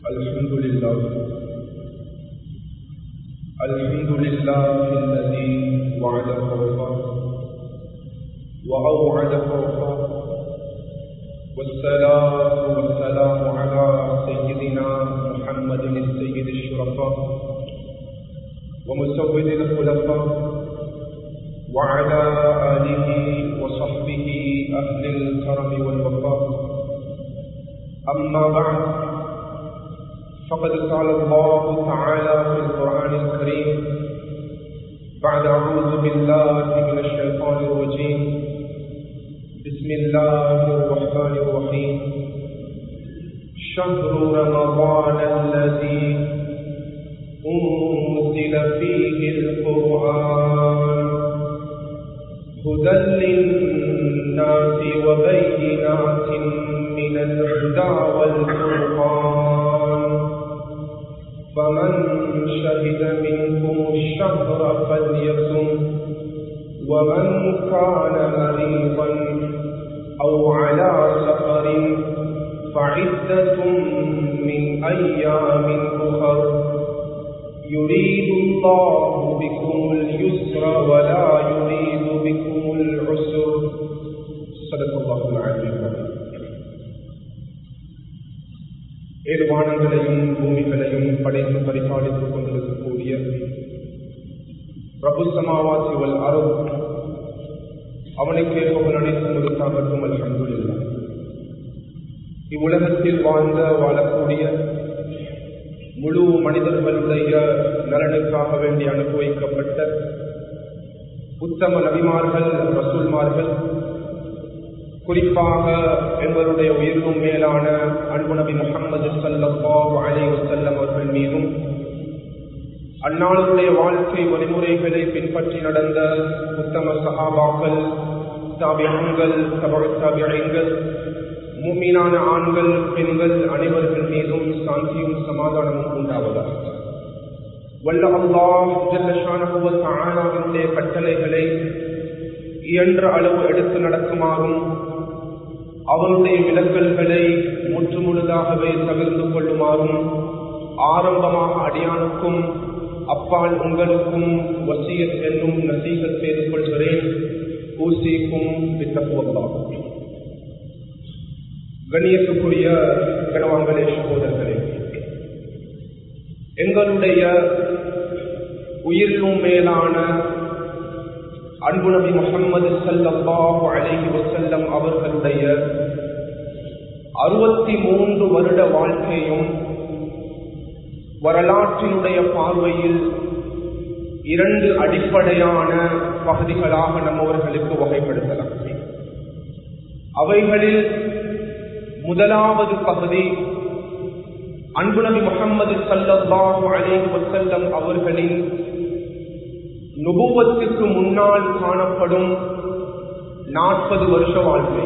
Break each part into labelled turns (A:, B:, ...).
A: الحمد لله الحمد لله الذي وعد فوقه وأوعد فوقه والصلاة والسلام على سيدنا محمد السيد الشرفاء ومسود الخلفاء وعلى آله وصحبه أهل الكرم والوفاء أما بعد فقد قال الله تعالى في القرآن الكريم بعد أعوذ بالله من الشيطان الرجيم بسم الله الرحمن الرحيم شهر رمضان الذي أنزل فيه القرآن هدى للناس وبينات من الهدى والفرقان فمن شهد منكم الشهر فليصم ومن كان مريضا أو على سفر فعدة من أيام أخر يريد الله بكم اليسر ولا يريد بكم العسر صدق الله العلي العظيم ஏழு வானங்களையும் பூமிகளையும் படைத்து பரிபாலித்துக் கொண்டிருக்கக்கூடிய பிரபு சமாவாசி வல் அருள் அவனுக்கே புகழ் அனைத்து முழுக்காகட்டும் அல்ஹம்துலில்லாஹ் இவ்வுலகத்தில் வாழ்ந்த வாழக்கூடிய முழு மனிதர்களுடைய நலனுக்காக வேண்டி அனுபவிக்கப்பட்ட உத்தம நபிமார்கள் ரசூல்மார்கள் குறிப்பாக எங்களுடைய உயிர்வும் மேலான அன்பு நபி முகமது சல்லாஹ் அலி வசல்லம் அவர்கள் மீதும் அந்நாளுடைய வாழ்க்கை வழிமுறைகளை பின்பற்றி நடந்த உத்தம சகாபாக்கள் தாபியங்கள் தபியங்கள் மூமீனான ஆண்கள் பெண்கள் அனைவர்கள் மீதும் சாந்தியும் சமாதானமும் உண்டாவதாக வல்ல அல்லாஹ் ஜல்லஷானுடைய கட்டளைகளை இயன்ற அளவு எடுத்து நடக்குமாறும் அவருடைய விலக்கல்களை முற்றுமுழுதாகவே தவிர்த்து கொள்ளுமாறும் ஆரம்பமாக அடியானுக்கும் அப்பால் உங்களுக்கும் வசியத் என்னும் நசீகத் செய்து கொள்கிறேன் ஊசிக்கும் வித்தப்புவதாகும் கண்ணியத்துக்குரிய கணவான்களே சகோதரர்களே எங்களுடைய உயிரிலும் மேலான அன்பு நபி முகமது சல்லாஹு அலஹி வசல்லம் அவர்களுடைய அறுபத்தி மூன்று வருட வாழ்க்கையும் வரலாற்றினுடைய பார்வையில் இரண்டு அடிப்படையான பகுதிகளாக நம்மவர்களுக்கு வகைப்படுத்தலாம் அவைகளில் முதலாவது பகுதி அன்பு நபி முகமது சல்லாஹு அலேஹி வசல்லம் அவர்களின் நுபுவத்துக்கு முன்னால் காணப்படும் நாற்பது வருஷ வாழ்க்கை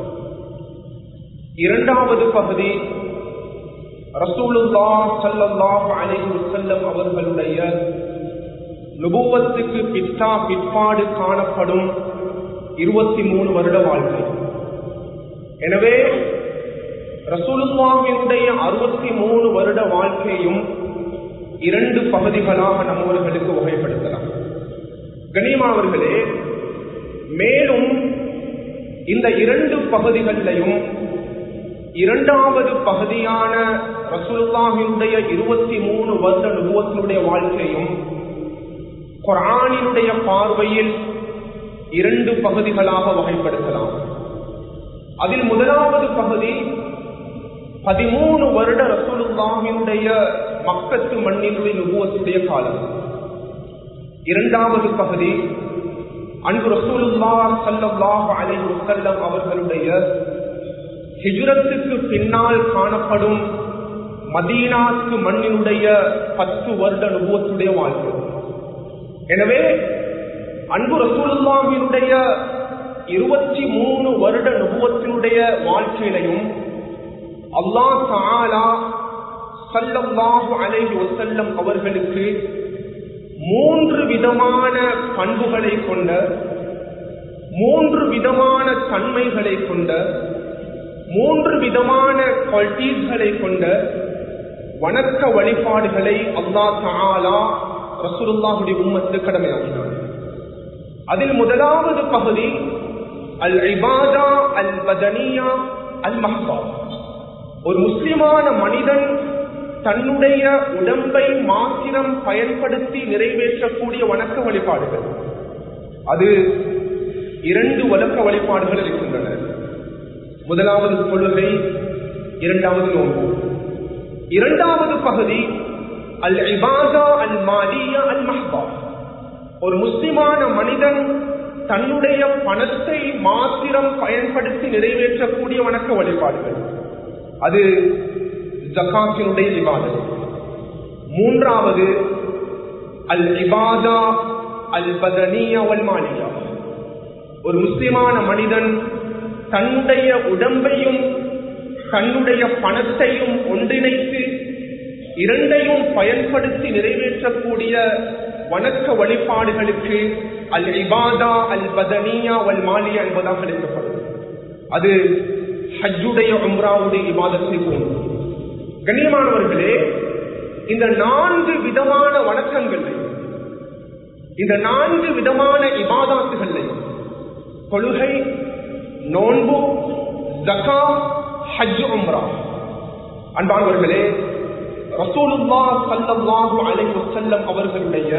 A: இரண்டாவது பகுதி ரசூலுல்லா சல்லாஹ் அலேஹி வசல்லம் அவர்களுடைய நுபுவத்துக்கு பித்தா பிற்பாடு காணப்படும் இருபத்தி மூணு வருட வாழ்க்கை எனவே ரசூலுல்லாவினுடைய அறுபத்தி மூணு வருட வாழ்க்கையும் இரண்டு பகுதிகளாக நம்மவர்களுக்கு வகைப்படுத்தலாம் கனிமாவர்களே மேலும் இந்த இரண்டு பகுதிகளிலையும் இரண்டாவது பகுதியான ரசூலுல்லாவினுடைய இருபத்தி மூணு வருட நுபவத்தினுடைய வாழ்க்கையும் குரானினுடைய பார்வையில் இரண்டு பகுதிகளாக வகைப்படுத்தலாம் அதில் முதலாவது பகுதி பதிமூணு வருட ரசூலுல்லாவினுடைய மக்கத்து மண்ணினுடைய நுபுவத்துடைய காலம் இரண்டாவது பகுதி அன்பு ரசூலுல்லா சல்லாஹ் அலி வசல்லம் அவர்களுடைய ஹிஜுரத்துக்கு பின்னால் காணப்படும் மதீனாத்து மண்ணினுடைய பத்து வருட நுபுவத்துடைய வாழ்க்கை எனவே அன்பு ரசூலுல்லாவினுடைய இருபத்தி மூணு வருட நுபுவத்தினுடைய வாழ்க்கையிலையும் அல்லா தாலா சல்லல்லாஹு அலைஹி வசல்லம் அவர்களுக்கு மூன்று விதமான பண்புகளை கொண்ட மூன்று விதமான தன்மைகளை கொண்ட மூன்று விதமான குவாலிட்டிஸ்களை கொண்ட வணக்க வழிபாடுகளை அல்லா தாலா ரசூலுல்லாஹுடைய உம்மத்து கடமையாக்கினார் அதில் முதலாவது பகுதி அல் இபாதா அல் பதனியா அல் மஹ்பா ஒரு முஸ்லிமான மனிதன் தன்னுடைய உடம்பை மாத்திரம் பயன்படுத்தி நிறைவேற்றக்கூடிய வணக்க வழிபாடுகள் அது இரண்டு வழக்க வழிபாடுகள் இருக்கின்றன முதலாவது கொள்கை இரண்டாவது நோன்பு இரண்டாவது பகுதி அல் இபாதா அல் மாலியா அல் மஹ்பா ஒரு முஸ்லிமான மனிதன் தன்னுடைய பணத்தை மாத்திரம் பயன்படுத்தி நிறைவேற்றக்கூடிய வணக்க வழிபாடுகள் அது ஜக்காத்தினுடைய இபாதத் மூன்றாவது அல் இபாதா அல் பதனியா வல் மாலியா ஒரு முஸ்லிமான மனிதன் தன்னுடைய உடம்பையும் தன்னுடைய பணத்தையும் ஒன்றிணைத்து இரண்டையும் பயன்படுத்தி நிறைவேற்றக்கூடிய வணக்க வழிபாடுகளுக்கு அல் இபாதா அல் பதனியா வல் மாலியா என்பதாக அழைக்கப்படும் அது ஹஜ்ஜுடைய உம்ராவுடைய இபாதத்தை போன்று கண்ணியமானவர்களே இந்த நான்கு விதமான வணக்கங்களை இந்த நான்கு விதமான இபாதாத்துகளை கொள்கை நோன்பு ஜக்கா ஹஜ் உம்ரா அன்பானவர்களே ரசூலுல்லா சல்லல்லாஹு அலைஹி வஸல்லம் அவர்களுடைய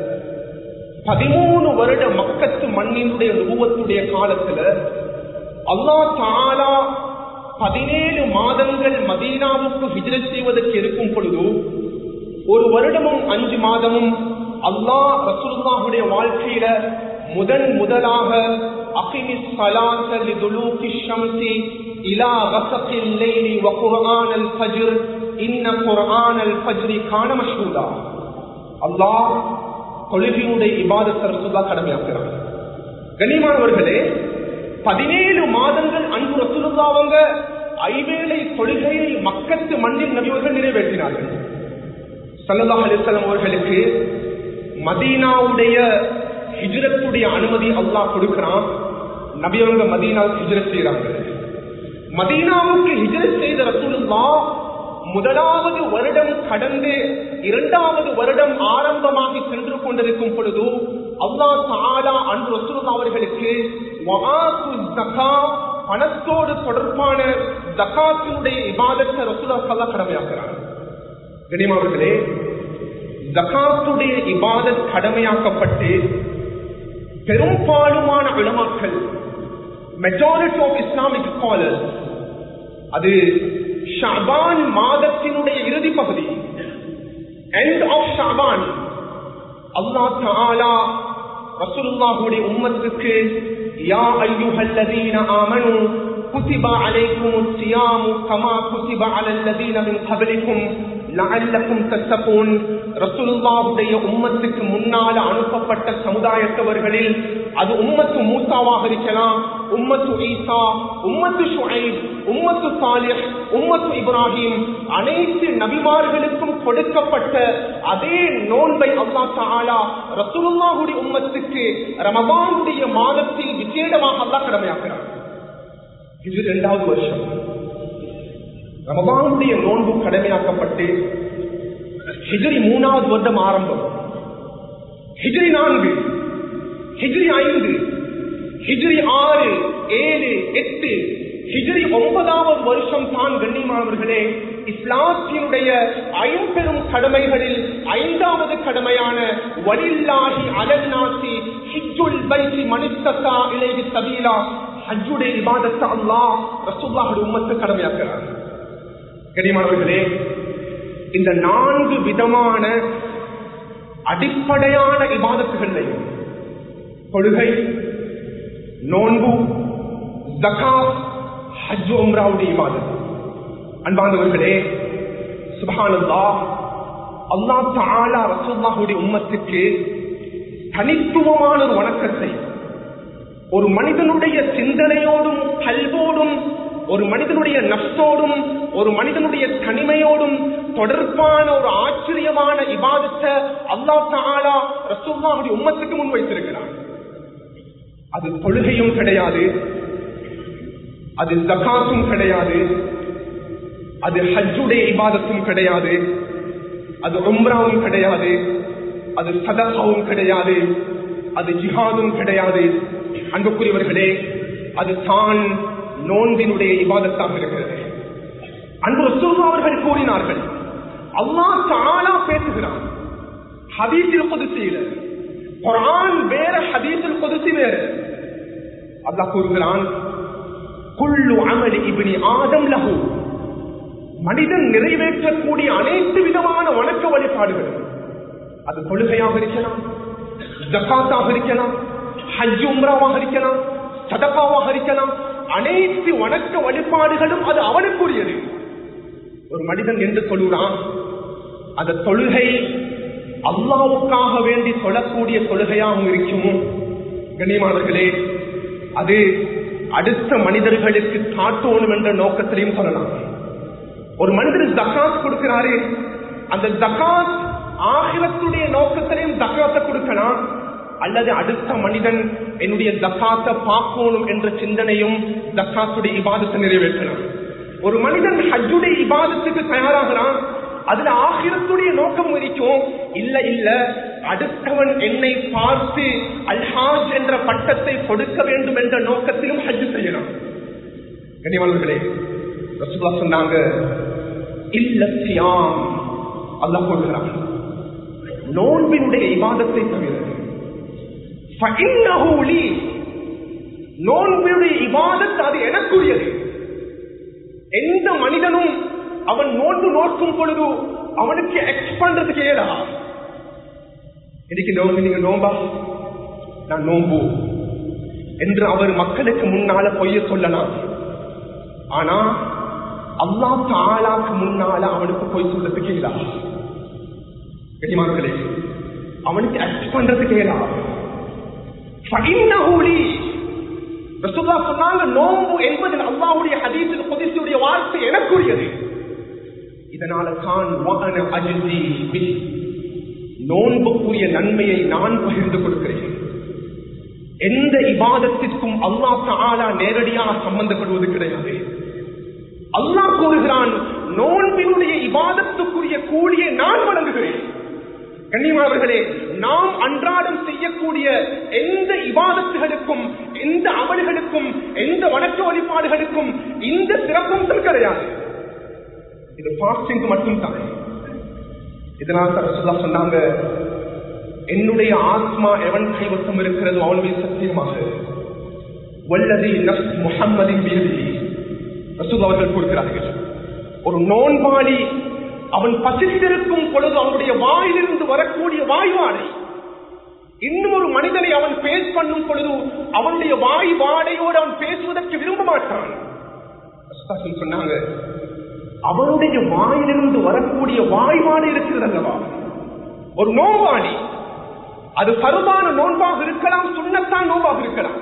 A: பதிமூணு வருட மக்கத்து மண்ணினுடைய நுபுவத்துடைய காலத்துல அல்லாஹ் தாலா பதினேழு மாதங்கள் மதீனாவுக்கு ஹிஜ்ரத் செய்வதற்கு இருக்கும் பொழுது ஒரு வருடமும் அஞ்சு மாதமும் அல்லாஹ் ரசூலுல்லாஹுடைய வாழ்க்கையில முதன் முதலாக அகிமி ஸலாத்த லிதுலூகி ஷம்ஸி இலா கஸகில் லைலி வ குர்ஆனல் ஃபஜ்ர் இன்ன குர்ஆனல் ஃபஜ்ரி கான மஷ்ஹூதா அல்லாஹ் தொழுகையுடைய இபாதத்தை ரசூலுல்லாஹ் கடமையாக்குறாங்க கண்ணியமானவர்களே பதினேழு மாதங்கள் அன்பு ரசூலுல்லா அவங்க ஐவேளை தொழுகையை மக்கத்து மண்ணில் நபியவர்கள் நிறைவேற்றினார்கள் சல்லல்லாஹ் அலிஸ்லாம் அவர்களுக்கு மதீனாவுடைய ஹிஜ்ரத்துடைய அனுமதி அல்லாஹ் கொடுக்கிறான் நபி அவங்க மதீனாவுக்கு ஹிஜ்ரத் செய்யறாங்க மதீனாவுக்கு ஹிஜ்ரத் செய்த ரசூலுல்லா முதலாவது வருடம் கடந்து இரண்டாவது வருடம் ஆரம்பமாகி சென்று கொண்டிருக்கும் பொழுது அல்லாஹ் தாலா அன்று ரசூலுல்லா அவர்களுக்கு பணத்தோடு தொடர்பான ஜக்காத்தினுடைய இபாதத்தை ரசூலா சல்லா கடமையாக்குறாங்க கனிமாவர்களே ஜக்காத்துடைய இபாதத் கடமையாக்கப்பட்டு பெரும்பாலுமான உலமாக்கள் மெஜாரிட்டி ஆஃப் இஸ்லாமிக் ஸ்காலர்ஸ் அது ஷாபான் மாதத்தினுடைய இறுதி பகுதி எண்ட் ஆஃப் ஷாபான் அல்லா தாலா ரசூலுல்லாஹுடைய உம்மத்துக்கு யா அய்யுஹல்லதீன ஆமனு كتب عليكم الصيام كما كتب على الذين من قبلكم لعلكم تتقون ரசூலுல்லாஹுடைய உம்மத்துக்கு முன்னால அனுப்பப்பட்ட சமுதாயத்தவர்களில் அது உம்மத்து மூசாவாக இருக்கலாம் உம்மத்து ஈசா உம்மத்து ஷுஐப் உம்மத்து சாலிஹ் உம்மத்து இப்ராஹிம் அனைத்து நபிமார்களுக்கும் கொடுக்கப்பட்ட அதே நோன்பை அல்லா தாலா ரசூலுல்லாஹுடைய உம்மத்துக்கு ரமபானுடைய மாதத்தில் விசேடமாக அல்லாஹ் கடமையாக்குறார் இது இரண்டாவது வருஷம் ரமபானுடைய நோன்பு கடமையாக்கப்பட்டு ஹிஜரி மூணாவது வருடம் ஆரம்பம் ஹிஜரி நான்கு ஹிஜரி ஐந்து ஹிஜரி ஆறு ஏழு எட்டு ஹிஜரி ஒன்பதாவது வருஷம் தான் கண்ணியமானவர்களே இஸ்லாத்தினுடைய ஐம்பெரும் கடமைகளில் ஐந்தாவது கடமையான வலில்லாஹி அலன்னாசி ஹிஜ்ஜுல் பைத்தி மனித்தசா இலைஹி சபீலா ஹஜ்ஜுடைய இபாதத்தை அல்லாஹ் ரசூலுல்லாஹுடைய உம்மத்து கடமையாக்குறார் கண்ணியமானவர்களே இந்த நான்கு விதமான அடிப்படையான இபாதத்துகளை கொள்கை நோன்பு ஜகா ஹஜ் உம்ராவுடைய இபாதத் அன்பானவர்களே சுபஹானல்லா அல்லா தாலா ரசூல்லாஹுடைய உம்மத்துக்கு தனித்துவமான ஒரு வணக்கத்தை ஒரு மனிதனுடைய சிந்தனையோடும் கல்வோடும் ஒரு மனிதனுடைய நஷ்டோடும் ஒரு மனிதனுடைய தனிமையோடும் தொடர்பான ஒரு ஆச்சரியமான இபாதத்தை அல்லா தாலா ரசூல்லாவுடைய உம்மத்துக்கு முன் வைத்திருக்கிறார் அது தொழுகையும் கிடையாது அது ஜக்காத்தும் கிடையாது அது ஹஜ்ஜுடைய இபாதத்தும் கிடையாது அது உம்ராவும் கிடையாது அது சதகாவும் கிடையாது அது ஜிஹாதும் கிடையாது அன்புக்குரியவர்களே அது தான் நோன்பினுடைய இபாதத்தாக இருக்கிறது அன்பு ரசூல்லா அவர்கள் கூறினார்கள் அல்லாஹ் தாலா பேசுகிறான் ஹதீஸில் குதிசையில குரான் வேற ஹதீஸில் குதிசி வேற அல்லாஹ் கூறுகிறான் குள்ளு அமலி இப்னி ஆதம் லஹு மனிதன் நிறைவேற்றக்கூடிய அனைத்து விதமான வணக்க வழிபாடுகள் அது தொழுகையாக இருக்கலாம் ஜக்காத்தாக இருக்கலாம் ஹஜ் உம்ராவாக இருக்கலாம் சதகாவாக இருக்கலாம் அனைத்து வணக்க வழிபாடுகளும் அது அவனுக்குரியது ஒரு மனிதன் என்று சொல்லுறான் அந்த தொழுகை அல்லாவுக்காக வேண்டி சொல்லக்கூடிய தொழுகையாகவும் இருக்கும் கண்ணியமானவர்களே அது அடுத்த மனிதர்களுக்கு காட்டணும் என்ற நோக்கத்திலையும் சொல்லலாம் ஒரு மனிதர் ஜக்காத் கொடுக்கிறாரு அந்த ஜக்காத் ஆகிரத்துடைய நோக்கத்திலையும் ஜக்காத்தை கொடுக்கலாம் அல்லது அடுத்த மனிதன் என்னுடைய ஜக்காத்தை பார்க்கணும் என்ற சிந்தனையும் ஜக்காத்துடைய இபாதத்தை நிறைவேற்றலாம் ஒரு மனிதன் ஹஜ்ஜுடைய இபாதத்துக்கு தயாராகிறான் அதுல ஆகிரத்துடைய நோக்கம் இருக்கும் இல்ல இல்ல அடுத்தவன் என்னை பார்த்து அல்ஹாஜ் என்ற பட்டத்தை கொடுக்க வேண்டும் என்ற நோக்கத்திலும் ஹஜ் செய்யலாம் கனிவாளர்களே ரசூலா சொன்னாங்க இல்ல சியாம் அல்லாஹ் சொல்கிறான் நோன்பினுடைய இபாதத்தை தவிர நோன்பினுடைய இபாதத் அது எனக்குரியது எந்த மனிதனும் அவன் நோன்பு நோக்கும் பொழுது அவனுக்கு எக்ஸ் பண்றதுக்கு ஏதா இன்னைக்கு நோம்பு நீங்க நோம்பா நான் நோம்பு என்று அவர் மக்களுக்கு முன்னால பொய்ய சொல்லலாம் ஆனா அல்லா தாளாக்கு முன்னால அவனுக்கு பொய் சொல்றதுக்கு ஏதா கனிமார்களே அவனுக்கு எக்ஸ் பண்றதுக்கு ஏதா சொன்னாங்க நோம்பு என்பது அல்லாவுடைய ஹதீசில் புதிசுடைய வார்த்தை எனக்குரியது இதனால தான் நோன்புக்குரிய நன்மையை நான் பகிர்ந்து கொடுக்கிறேன் எந்த இபாதத்திற்கும் அல்லா தாலா நேரடியாக சம்பந்தப்படுவது கிடையாது அல்லாஹ் கூறுகிறான் நோன்பினுடைய இபாதத்துக்குரிய கூலியை நான் வழங்குகிறேன் கண்ணியமானவர்களே நாம் அன்றாடம் செய்யக்கூடிய எந்த இபாதத்துகளுக்கும் எந்த அமல்களுக்கும் எந்த வணக்க வழிபாடுகளுக்கும் இந்த சிறப்பம்சம் கிடையாது இது பாஸ்டிங் மட்டும் தான் இதனால் சொல்ல சொன்னாங்க என்னுடைய ஆத்மா எவன் கைவசம் இருக்கிறதோ அவனுடைய சத்தியமாக வல்லதி நஃப் முஹம்மதின் வீதி ரசூல் அவர்கள் கூறுகிறார்கள் ஒரு நோன்பாளி அவன் பசித்திருக்கும் பொழுது அவனுடைய வாயிலிருந்து வரக்கூடிய வாய்வாடை இன்னும் ஒரு மனிதனை அவன் பேஸ் பண்ணும் பொழுது அவனுடைய வாய் வாடையோடு அவன் பேசுவதற்கு விரும்ப மாட்டான் சொன்னாங்க அவனுடைய வாயிலிருந்து வரக்கூடிய வாய்வாடு இருக்கிறது அல்லவா ஒரு நோவாளி அது பருமான நோன்பாக இருக்கலாம் சுண்ணத்தான் நோன்பாக இருக்கலாம்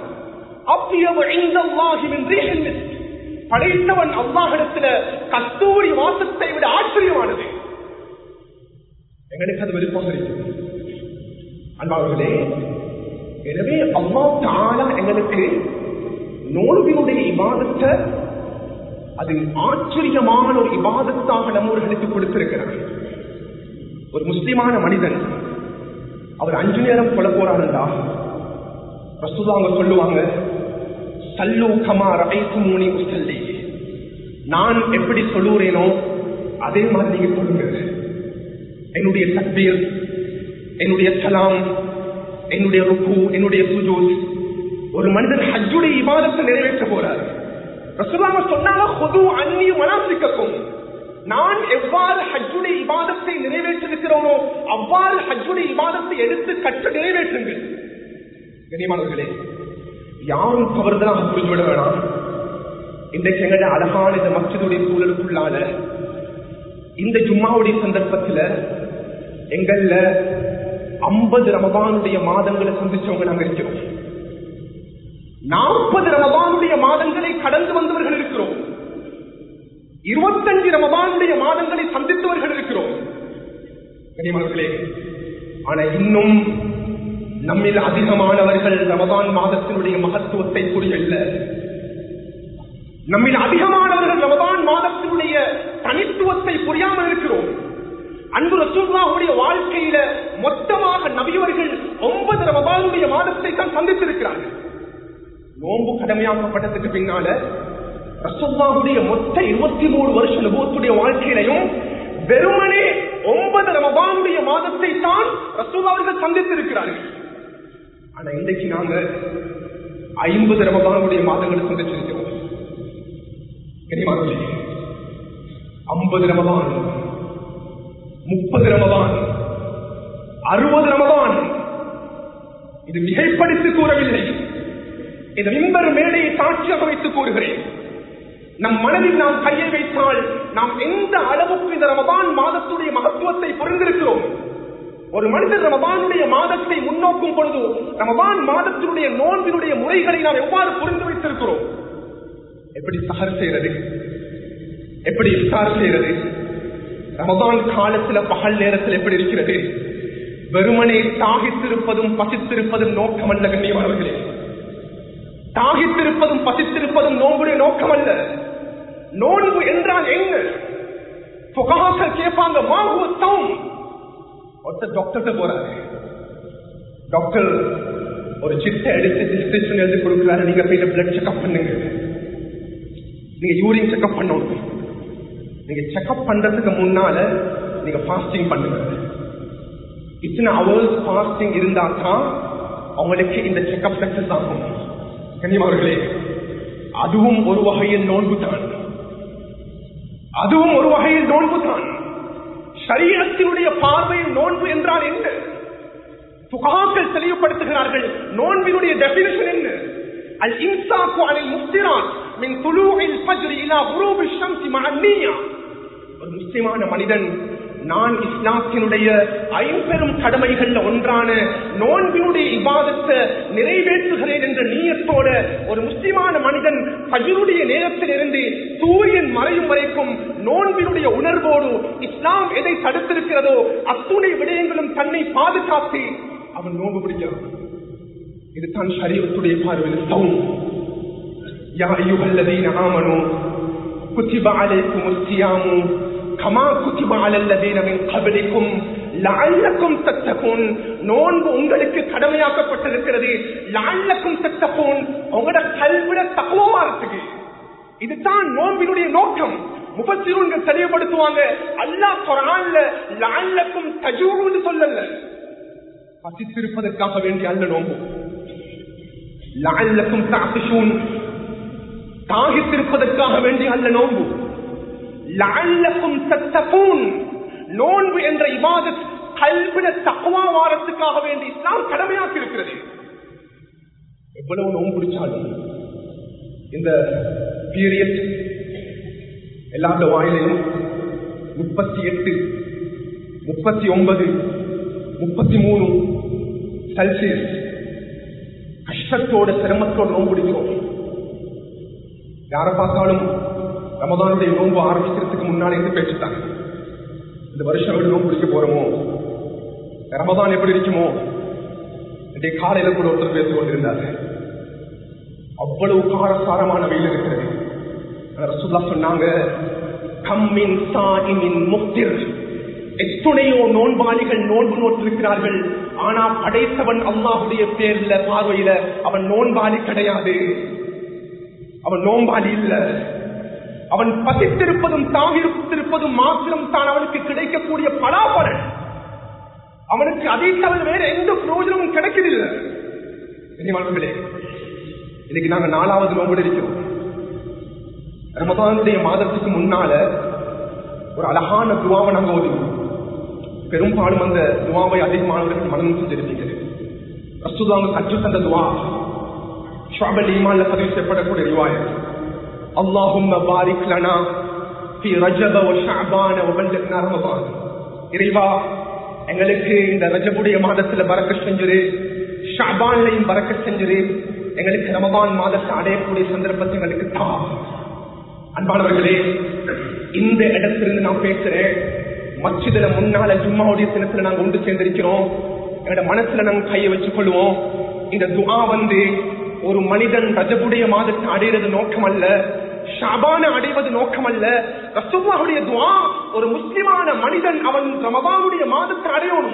A: அப்பியவன் படைத்தவன் அவ்வாகடத்துல கஸ்தூரி வாசத்தை விட ஆச்சரியமானது எங்களுக்கு அது விருப்பம் இருக்கு அன்பாவர்களே எனவே அம்மா தானா எங்களுக்கு நோன்பினுடைய இபாதத்தை அது ஆச்சரியமான ஒரு இபாதத்தாக நம்மவர்களுக்கு கொடுத்திருக்கிறார் ஒரு முஸ்லிமான மனிதன் அவர் அஞ்சு நேரம் கொலை போறாருண்டா பிரசுதா அவங்க சொல்லுவாங்க சல்லு கமார் ஐசுமூனி முசல்லி நான் எப்படி சொல்லுறேனோ அதே மாதிரி நீங்க சொல்லுங்க என்னுடைய தக்பீர் என்னுடைய சலாம் என்னுடைய ருக்கு என்னுடைய சுஜூத் ஒரு மனிதன் ஹஜ்ஜுடைய இபாதத்தை நிறைவேற்ற போறார் ரசூலாம சொன்னாங்க பொது அந்நி மனாசிக்கும் நான் எவ்வாறு ஹஜ்ஜுடைய இபாதத்தை நிறைவேற்றிருக்கிறோனோ அவ்வாறு ஹஜ்ஜுடைய இபாதத்தை எடுத்து கற்று நிறைவேற்றுங்கள் கனிமானவர்களே யாரும் தவறுதலாக புரிஞ்சுவிட வேணாம் இன்றைக்கு எங்களுடைய அழகான இந்த மச்சதுடைய சூழலுக்குள்ளால இந்த ஜும்மாவுடைய சந்தர்ப்பத்தில் எங்கள்ல ஐம்பது ரமபானுடைய மாதங்களை சந்திச்சவங்க நாங்க இருக்கிறோம் நாற்பது ரமபானுடைய மாதங்களை கடந்து வந்தவர்கள் இருக்கிறோம் இருபத்தஞ்சு ரமபானுடைய மாதங்களை சந்தித்தவர்கள் இருக்கிறோம் கனிமர்களே ஆனா இன்னும் நம்மில் அதிகமானவர்கள் ரமதான் மாதத்தினுடைய மகத்துவத்தை புரியல்ல நம்மில் அதிகமானவர்கள் ரமதான் மாதத்தினுடைய தனித்துவத்தை புரியாமல் இருக்கிறோம் அன்பு ரசூல்லாவுடைய வாழ்க்கையில மொத்தமாக நபியவர்கள் ஒன்பது ரமபானுடைய மாதத்தை தான் சந்தித்திருக்கிறார்கள் நோன்பு கடமையாக்கப்பட்டதுக்கு பின்னால ரசூல்லாவுடைய மொத்த இருபத்தி மூணு வருஷ நுபத்துடைய வாழ்க்கையிலையும் வெறுமனே ஒன்பது ரமபானுடைய மாதத்தை தான் ரசூல்லா அவர்கள் சந்தித்திருக்கிறார்கள் ஆனா இன்றைக்கு நாங்க ஐம்பது ரமபானுடைய மாதங்களை சந்திச்சிருக்கிறோம் கனிமார்களே ஐம்பது ரமபான் முப்பது ரமபான் அறுபது ரமபான் இது மிகைப்படுத்தி கூறவில்லை இந்த மிம்பர் மேடையை சாட்சியாக வைத்து கூறுகிறேன் நம் மனதில் நாம் கையை வைத்தால் நாம் எந்த அளவுக்கு இந்த ரமபான் மாதத்துடைய மகத்துவத்தை புரிந்திருக்கிறோம் ஒரு மனிதர் ரமபானுடைய மாதத்தை முன்னோக்கும் பொழுது ரமபான் மாதத்தினுடைய நோன்பினுடைய முறைகளை நாம் எவ்வாறு புரிந்து வைத்திருக்கிறோம் எப்படி சஹர் செய்யறது எப்படி இஃப்தார் செய்யறது ரமதான் காலத்துல பகல் நேரத்தில் எப்படி இருக்கிறது வெறுமனே தாகித்திருப்பதும் பசித்திருப்பதும் நோக்கம் அல்ல கண்ணியமானவர்களே தாகித்திருப்பதும் பசித்திருப்பதும் நோன்புடைய நோக்கம் அல்ல நோன்பு என்றால் என்ன புகாக்கள் கேட்பாங்க மாகுவத்தம் ஒருத்தர் டாக்டர்கிட்ட போறாரு டாக்டர் ஒரு சிட்டை எடுத்து டிஸ்கிரிப்ஷன் எழுதி கொடுக்குறாரு நீங்க போய் பிளட் செக்அப் பண்ணுங்க நீங்க யூரின் செக்அப் பண்ணணும் நீங்க செக்அப் பண்றதுக்கு முன்னால நீங்க ஃபாஸ்டிங் பண்ணுங்க இத்தனை அவர்ஸ் ஃபாஸ்டிங் இருந்தா தான் அவங்களுக்கு இந்த செக்அப் சக்சஸ் ஆகும் கண்ணியமார்களே அதுவும் ஒரு வகையில் நோன்பு தான் அதுவும் ஒரு வகையில் நோன்பு தான் சரீரத்தினுடைய பார்வையில் நோன்பு என்றால் என்ன புகாக்கள் தெளிவுபடுத்துகிறார்கள் நோன்பினுடைய டெபினிஷன் என்ன அல் இன்சாக்கு அனில் முஸ்திரான் மின் துலூகில் ஃபஜ்ர் இலா குரூபி ஷம்சி மஅன்னியா ஒரு முஸ்லிமான மனிதன் நான் இஸ்லாத்தினுடைய ஐம்பெரும் கடமைகள்ல ஒன்றான நோன்பினுடைய இபாதத்தை நிறைவேற்றுகிறேன் என்ற நீயத்தோட ஒரு முஸ்லிமான மனிதன் பஜருடைய நேரத்தில் இருந்து சூரியன் மறையும் வரைக்கும் நோன்பினுடைய உணர்வோடு இஸ்லாம் எதை தடுத்திருக்கிறதோ அத்துணை விடயங்களும் தன்னை பாதுகாத்து அவன் நோன்பு பிடிக்கிறான் இதுதான் சரீரத்துடைய பார்வையில் சவுன் யா ஐயுகல்லதீன ஆமனு குத்திப அலைக்கும் உஸ்தியாமு கமா குத்திப அலல்லதீன மின் கபலிக்கும் லால்லக்கும் தத்தகூன் நோன்பு உங்களுக்கு கடமையாக்கப்பட்டிருக்கிறது லால்லக்கும் தத்தகூன் உங்களோட கல்விட தக்குவமா இருக்கு இதுதான் நோன்பினுடைய நோக்கம் முப்பத்திரூன்கள் தெளிவுபடுத்துவாங்க அல்லாஹ் குரான்ல லால்லக்கும் தஜூன்னு சொல்லல பசித்திருப்பதற்காக வேண்டிய அல்ல நோன்பு லால்லக்கும் தாசிஷூன் தாகித்திருப்பதற்காக வேண்டிய அல்ல நோன்பு லால்லக்கும் தத்தகூன் நோன்பு என்ற இபாதத் கல்விட தக்குவா வாரத்துக்காக வேண்டி இஸ்லாம் கடமையாக்கி இருக்கிறது எவ்வளவு நோன்பு பிடிச்சாலும் இந்த பீரியட் எல்லாத்த வாயிலையும் முப்பத்தி எட்டு முப்பத்தி ஒன்பது முப்பத்தி மூணு செல்சியஸ் கஷ்டத்தோட சிரமத்தோடு நோன்பு பிடிக்கிறோம் யாரை பார்த்தாலும் ரமதானுடைய நோன்பு ஆரம்பிக்கிறதுக்கு முன்னாடி இருந்து பேசிட்டாங்க இந்த வருஷம் எப்படி நோன்பு பிடிக்க போறோமோ ரமதான் எப்படி இருக்குமோ இன்றைய காலையில கூட ஒருத்தர் பேசிக் கொண்டிருந்தார் அவ்வளவு காரசாரமான வெயில் இருக்கிறது ரசுல்லா சொன்னாங்க கம்மின் சாயிமின் முக்திர் எத்துணையோ நோன்பாளிகள் நோன்பு நோட்டிருக்கிறார்கள் ஆனா படைத்தவன் அல்லாஹுடைய பேர்ல பார்வையில அவன் நோன்பாளி கிடையாது அவன் நோன்பாளி இல்ல அவன் பசித்திருப்பதும் தாகிருப்பதும் மாத்திரம் தான் அவனுக்கு கிடைக்கக்கூடிய பலாபலன் அவனுக்கு அதை தவிர வேற எந்த பிரயோஜனமும் கிடைக்கவில்லை இனிமல்களே இன்னைக்கு நாங்க நாலாவது நோன்பு இருக்கிறோம் ரமதானுடைய மாதத்துக்கு முன்னால ஒரு அழகான துவாவை நாங்க ஓதுவோம் பெரும்பாலும் அந்த துவாவை அதிகமானவர்கள் மனநம் செஞ்சிருப்பீங்க ரசூதாங்க கற்று தந்த துவா ஷாபல் ஈமான்ல பதிவு செய்யப்படக்கூடிய ரிவாயத் அல்லாஹும்ம பாரிக் லனா في رجب وشعبان وبلغنا رمضان இறைவா எங்களுக்கு இந்த ரஜபுடைய மாதத்துல பறக்க செஞ்சிரு ஷாபான்லையும் பறக்க செஞ்சிரு எங்களுக்கு ரமபான் மாதத்தை அடையக்கூடிய சந்தர்ப்பத்தை எங்களுக்கு தா அன்பானவர்களே இந்த இடத்திலிருந்து நான் பேசுறேன் மச்சிதுல முன்னால ஜும்மாவுடைய தினத்துல நாங்க ஒன்று சேர்ந்திருக்கிறோம் எங்களோட மனசுல நாங்க கையை வச்சுக் கொள்வோம் இந்த துஆ வந்து ஒரு மனிதன் ரஜபுடைய மாதத்தை அடையிறது நோக்கம் அல்ல ஷாபான அடைவது நோக்கம் அல்ல ரசூல்லாவுடைய துவா ஒரு முஸ்லிமான மனிதன் அவன் ரமதானுடைய மாதத்தை அடையணும்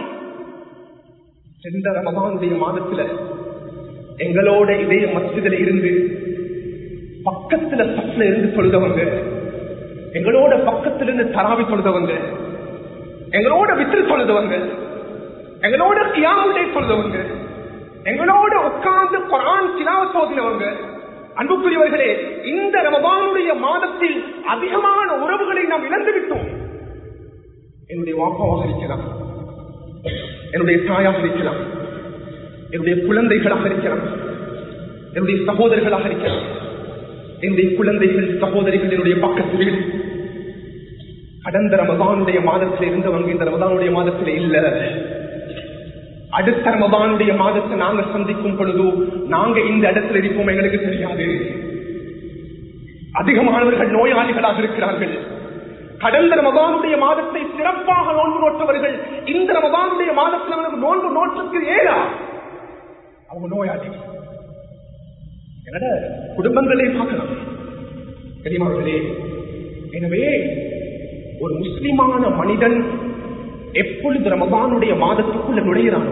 A: சென்ற ரமதானுடைய மாதத்துல எங்களோட இதே மஸ்ஜிதில் இருந்து பக்கத்துல சப்ல இருந்து தொழுதவங்க எங்களோட பக்கத்துல இருந்து தராவி தொழுதவங்க எங்களோட வித்திரு தொழுதவங்க எங்களோட கியாமுடைய தொழுதவங்க எங்களோட உட்கார்ந்து குரான் திலாவ சோதினவங்க அன்புக்குரியவர்களே இந்த ரமபானுடைய மாதத்தில் அதிகமான உறவுகளை நாம் இழந்து விட்டோம் என்னுடைய வாப்பாவாக இருக்கலாம் என்னுடைய தாயாக இருக்கலாம் என்னுடைய குழந்தைகளாக இருக்கலாம் என்னுடைய சகோதரர்களாக இருக்கலாம் என்னுடைய குழந்தைகள் சகோதரிகள் என்னுடைய பக்கத்து வீடு கடந்த ரமதானுடைய மாதத்தில் இருந்தவங்க இந்த ரமதானுடைய மாதத்தில் இல்ல அடுத்த ரமதானுடைய மாதத்தை நாங்க சந்திக்கும் பொழுது நாங்க இந்த இடத்துல இருப்போம் எங்களுக்கு தெரியாது அதிகமானவர்கள் நோயாளிகளாக இருக்கிறார்கள் கடந்த ரமதானுடைய மாதத்தை சிறப்பாக நோன்பு நோற்றவர்கள் இந்த ரமதானுடைய மாதத்தில் அவர்கள் நோன்பு நோற்றுக்கு ஏறா அவங்க நோயாளி என்னோட குடும்பங்களை பார்க்கலாம் தெரியுமாவர்களே எனவே ஒரு முஸ்லிமான மனிதன் எப்பொழுது ரமபானுடைய மாதத்துக்குள்ள நுழைகிறானோ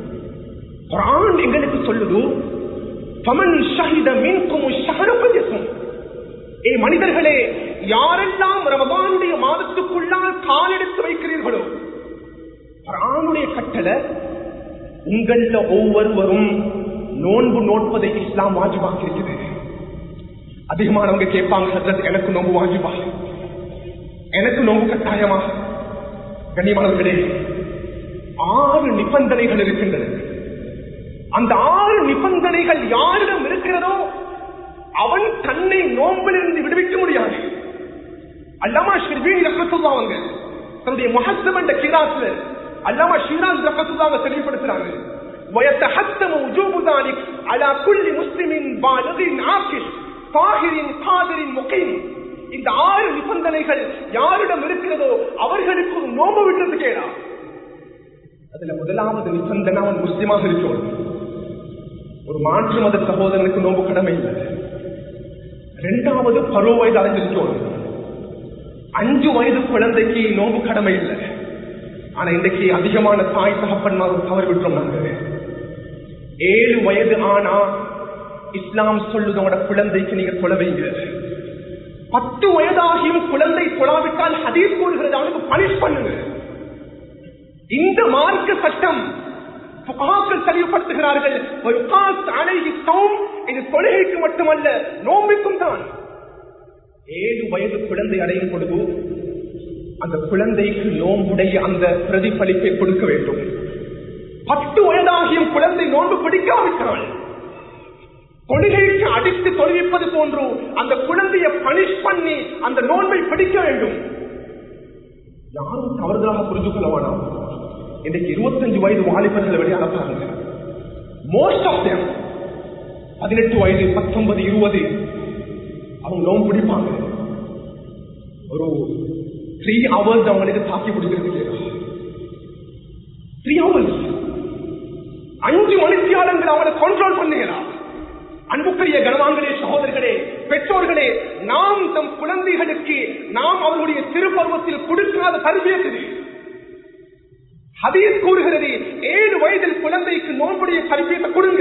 A: குரான் எங்களுக்கு சொல்லுது பமன் ஷஹித மீன்கும் ஷஹரபதிசும் ஏ மனிதர்களே யாரெல்லாம் ரமபானுடைய மாதத்துக்குள்ளால் காலெடுத்து வைக்கிறீர்களோ குரானுடைய கட்டளை உங்கள ஒவ்வொருவரும் நோன்பு நோட்பதை இஸ்லாம் வாஜிபாக்கி இருக்குது அதிகமானவங்க கேட்பாங்க ஹசரத் எனக்கு நோன்பு வாஜிபா எனக்கு நோன்பு கட்டாயமா கண்ணியமானவர்களே ஆறு நிபந்தனைகள் இருக்கின்றன அந்த ஆறு நிபந்தனைகள் யாரிடம் இருக்கிறதோ அவன் தன்னை நோம்பிலிருந்து விடுவிக்க முடியாது அல்லாமா ஷிர்பீன் ரஹத்துல்லாவங்க தன்னுடைய மகத்துவம் என்ற கிராஸ்ல அல்லாமா ஷீராஸ் ரஹத்துல்லாவை தெளிவுபடுத்துறாங்க ويتحتم وجوب ذلك على كل مسلم بالغ عاقل طاهر قادر مقيم இந்த ஆறு நிபந்தனைகள் யாரிடம் இருக்கிறதோ அவர்களுக்கு ஒரு நோம்பு விட்டது கேடா அதுல முதலாவது நிபந்தனை அவன் முஸ்லிமாக இருக்கணும் ஒரு மாற்று மத சகோதரனுக்கு நோம்பு கடமை இல்லை இரண்டாவது பருவ வயது அடைஞ்சிருக்கணும் அஞ்சு வயது குழந்தைக்கு நோம்பு கடமை இல்லை ஆனா இன்றைக்கு அதிகமான தாய் தகப்பன்மாரும் தவறு விட்டுறோம் நாங்க ஏழு வயது ஆனா இஸ்லாம் சொல்லுதோட குழந்தைக்கு நீங்க தொலை வைங்க பத்து வயதாகியும் குழந்தை தொழாவிட்டால் ஹதீஸ் கூறுகிறது அவனுக்கு பனிஷ் பண்ணுங்க இந்த மார்க்க சட்டம் புகாக்கள் தெளிவுபடுத்துகிறார்கள் இது தொழுகைக்கு மட்டுமல்ல நோம்பிக்கும் தான் ஏழு வயது குழந்தை அடையும் பொழுது அந்த குழந்தைக்கு நோம்புடைய அந்த பிரதிபலிப்பை கொடுக்க வேண்டும் பத்து வயதாகியும் குழந்தை நோன்பு பிடிக்காவிட்டால் கொள்கைக்கு அடித்து தொழுவிப்பது போன்று அந்த குழந்தையை பனிஷ் பண்ணி அந்த நோன்பை பிடிக்க வேண்டும் யாரும் தவறுதலாக புரிந்து கொள்ள வேணாம் இன்றைக்கு இருபத்தஞ்சு வயது வாலிபர்களை வெளியே அனுப்புறாங்க மோஸ்ட் ஆஃப் தேம் பதினெட்டு வயது பத்தொன்பது இருபது அவங்க நோன்பு பிடிப்பாங்க ஒரு த்ரீ ஹவர்ஸ் அவங்களுக்கு தாக்கி பிடிக்கிறது த்ரீ ஹவர்ஸ் அஞ்சு மணித்தியாலங்கள் அவங்களை கண்ட்ரோல் பண்ணுகிறா அன்புக்குரிய கனவான்களே சகோதரர்களே பெற்றோர்களே நாம் தம் குழந்தைகளுக்கு நாம் அவர்களுடைய சிறு பருவத்தில் கொடுக்காத தருவியது ஹதீஸ் கூறுகிறது ஏழு வயதில் குழந்தைக்கு நோன்புடைய தருவியத்தை கொடுங்க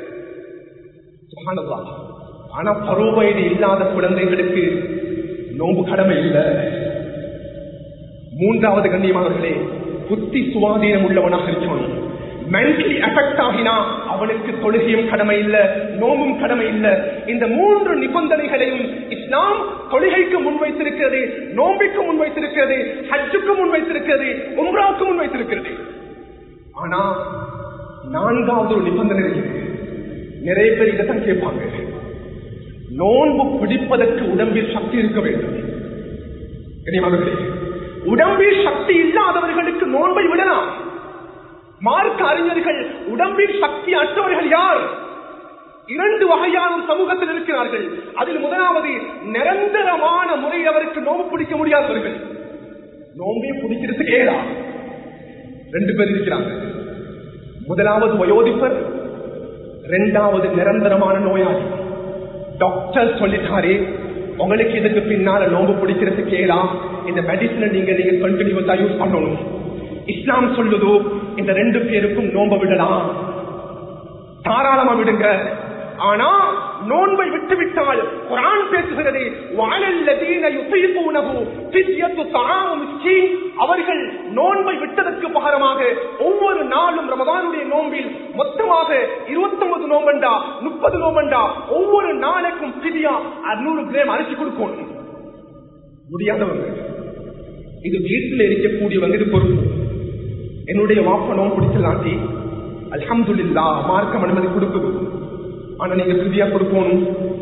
A: ஆனா பருவ வயது இல்லாத குழந்தைகளுக்கு நோன்பு கடமை இல்லை மூன்றாவது கண்ணியமானவர்களே புத்தி சுவாதீனம் உள்ளவனாக இருக்கணும் மென்டலி அஃபெக்ட் ஆகினா அவனுக்கு தொழுகையும் கடமை இல்ல நோம்பும் கடமை இல்ல இந்த மூன்று நிபந்தனைகளையும் இஸ்லாம் தொழுகைக்கு முன்வைத்திருக்கிறது நோம்பிக்கு முன்வைத்திருக்கிறது ஹஜ்ஜுக்கு முன்வைத்திருக்கிறது உம்ராவுக்கு முன்வைத்திருக்கிறது ஆனா நான்காவது ஒரு நிபந்தனை இருக்குது நிறைய பேர் இதைத்தான் கேட்பாங்க நோன்பு பிடிப்பதற்கு உடம்பில் சக்தி இருக்க வேண்டும் கனிமகளே உடம்பில் சக்தி இல்லாதவர்களுக்கு நோன்பை விடலாம் மார்க்க அறிஞர்கள் உடம்பில் சக்தி அற்றவர்கள் யார் இரண்டு வகையான சமூகத்தில் இருக்கிறார்கள் அதில் முதலாவது நிரந்தரமான முறையில் அவருக்கு நோம்பு பிடிக்க முடியாதவர்கள் நோம்பே பிடிக்கிறதுக்கு ஏதா ரெண்டு பேர் இருக்கிறாங்க முதலாவது வயோதிப்பர் இரண்டாவது நிரந்தரமான நோயாளி டாக்டர் சொல்லிட்டாரே உங்களுக்கு இதுக்கு பின்னால நோம்பு பிடிக்கிறதுக்கு ஏலாம் இந்த மெடிசனை நீங்க நீங்க கண்டினியூஸா யூஸ் பண்ணணும் இஸ்லாம் சொல்லுதோ இந்த ரெண்டு பேருக்கும் நோம்ப விடலாம் தாராளமா விடுங்க ஆனா நோன்பை விட்டு விட்டால் குரான் பேசுகிறது வாழல்லதீன யுசீபூனஹு ஃபித்யத்து தஆமு மிஸ்கீன் அவர்கள் நோன்பை விட்டதற்கு பகரமாக ஒவ்வொரு நாளும் ரமதானுடைய நோன்பில் மொத்தமாக 29 நோம்பண்டா 30 நோம்பண்டா ஒவ்வொரு நாளைக்கும் பிரியா 600 கிராம் அரிசி கொடுக்கணும் முடியாதவங்க இது வீட்டில் இருக்கக்கூடியவங்க இது பொறுப்பு என்னுடைய வாப்ப நோம்பு பிடிச்சலாண்டி அல்ஹம்துலில்லா மார்க்கம் அனுமதி கொடுக்குது ஆனா நீங்க பிரியா கொடுக்கணும்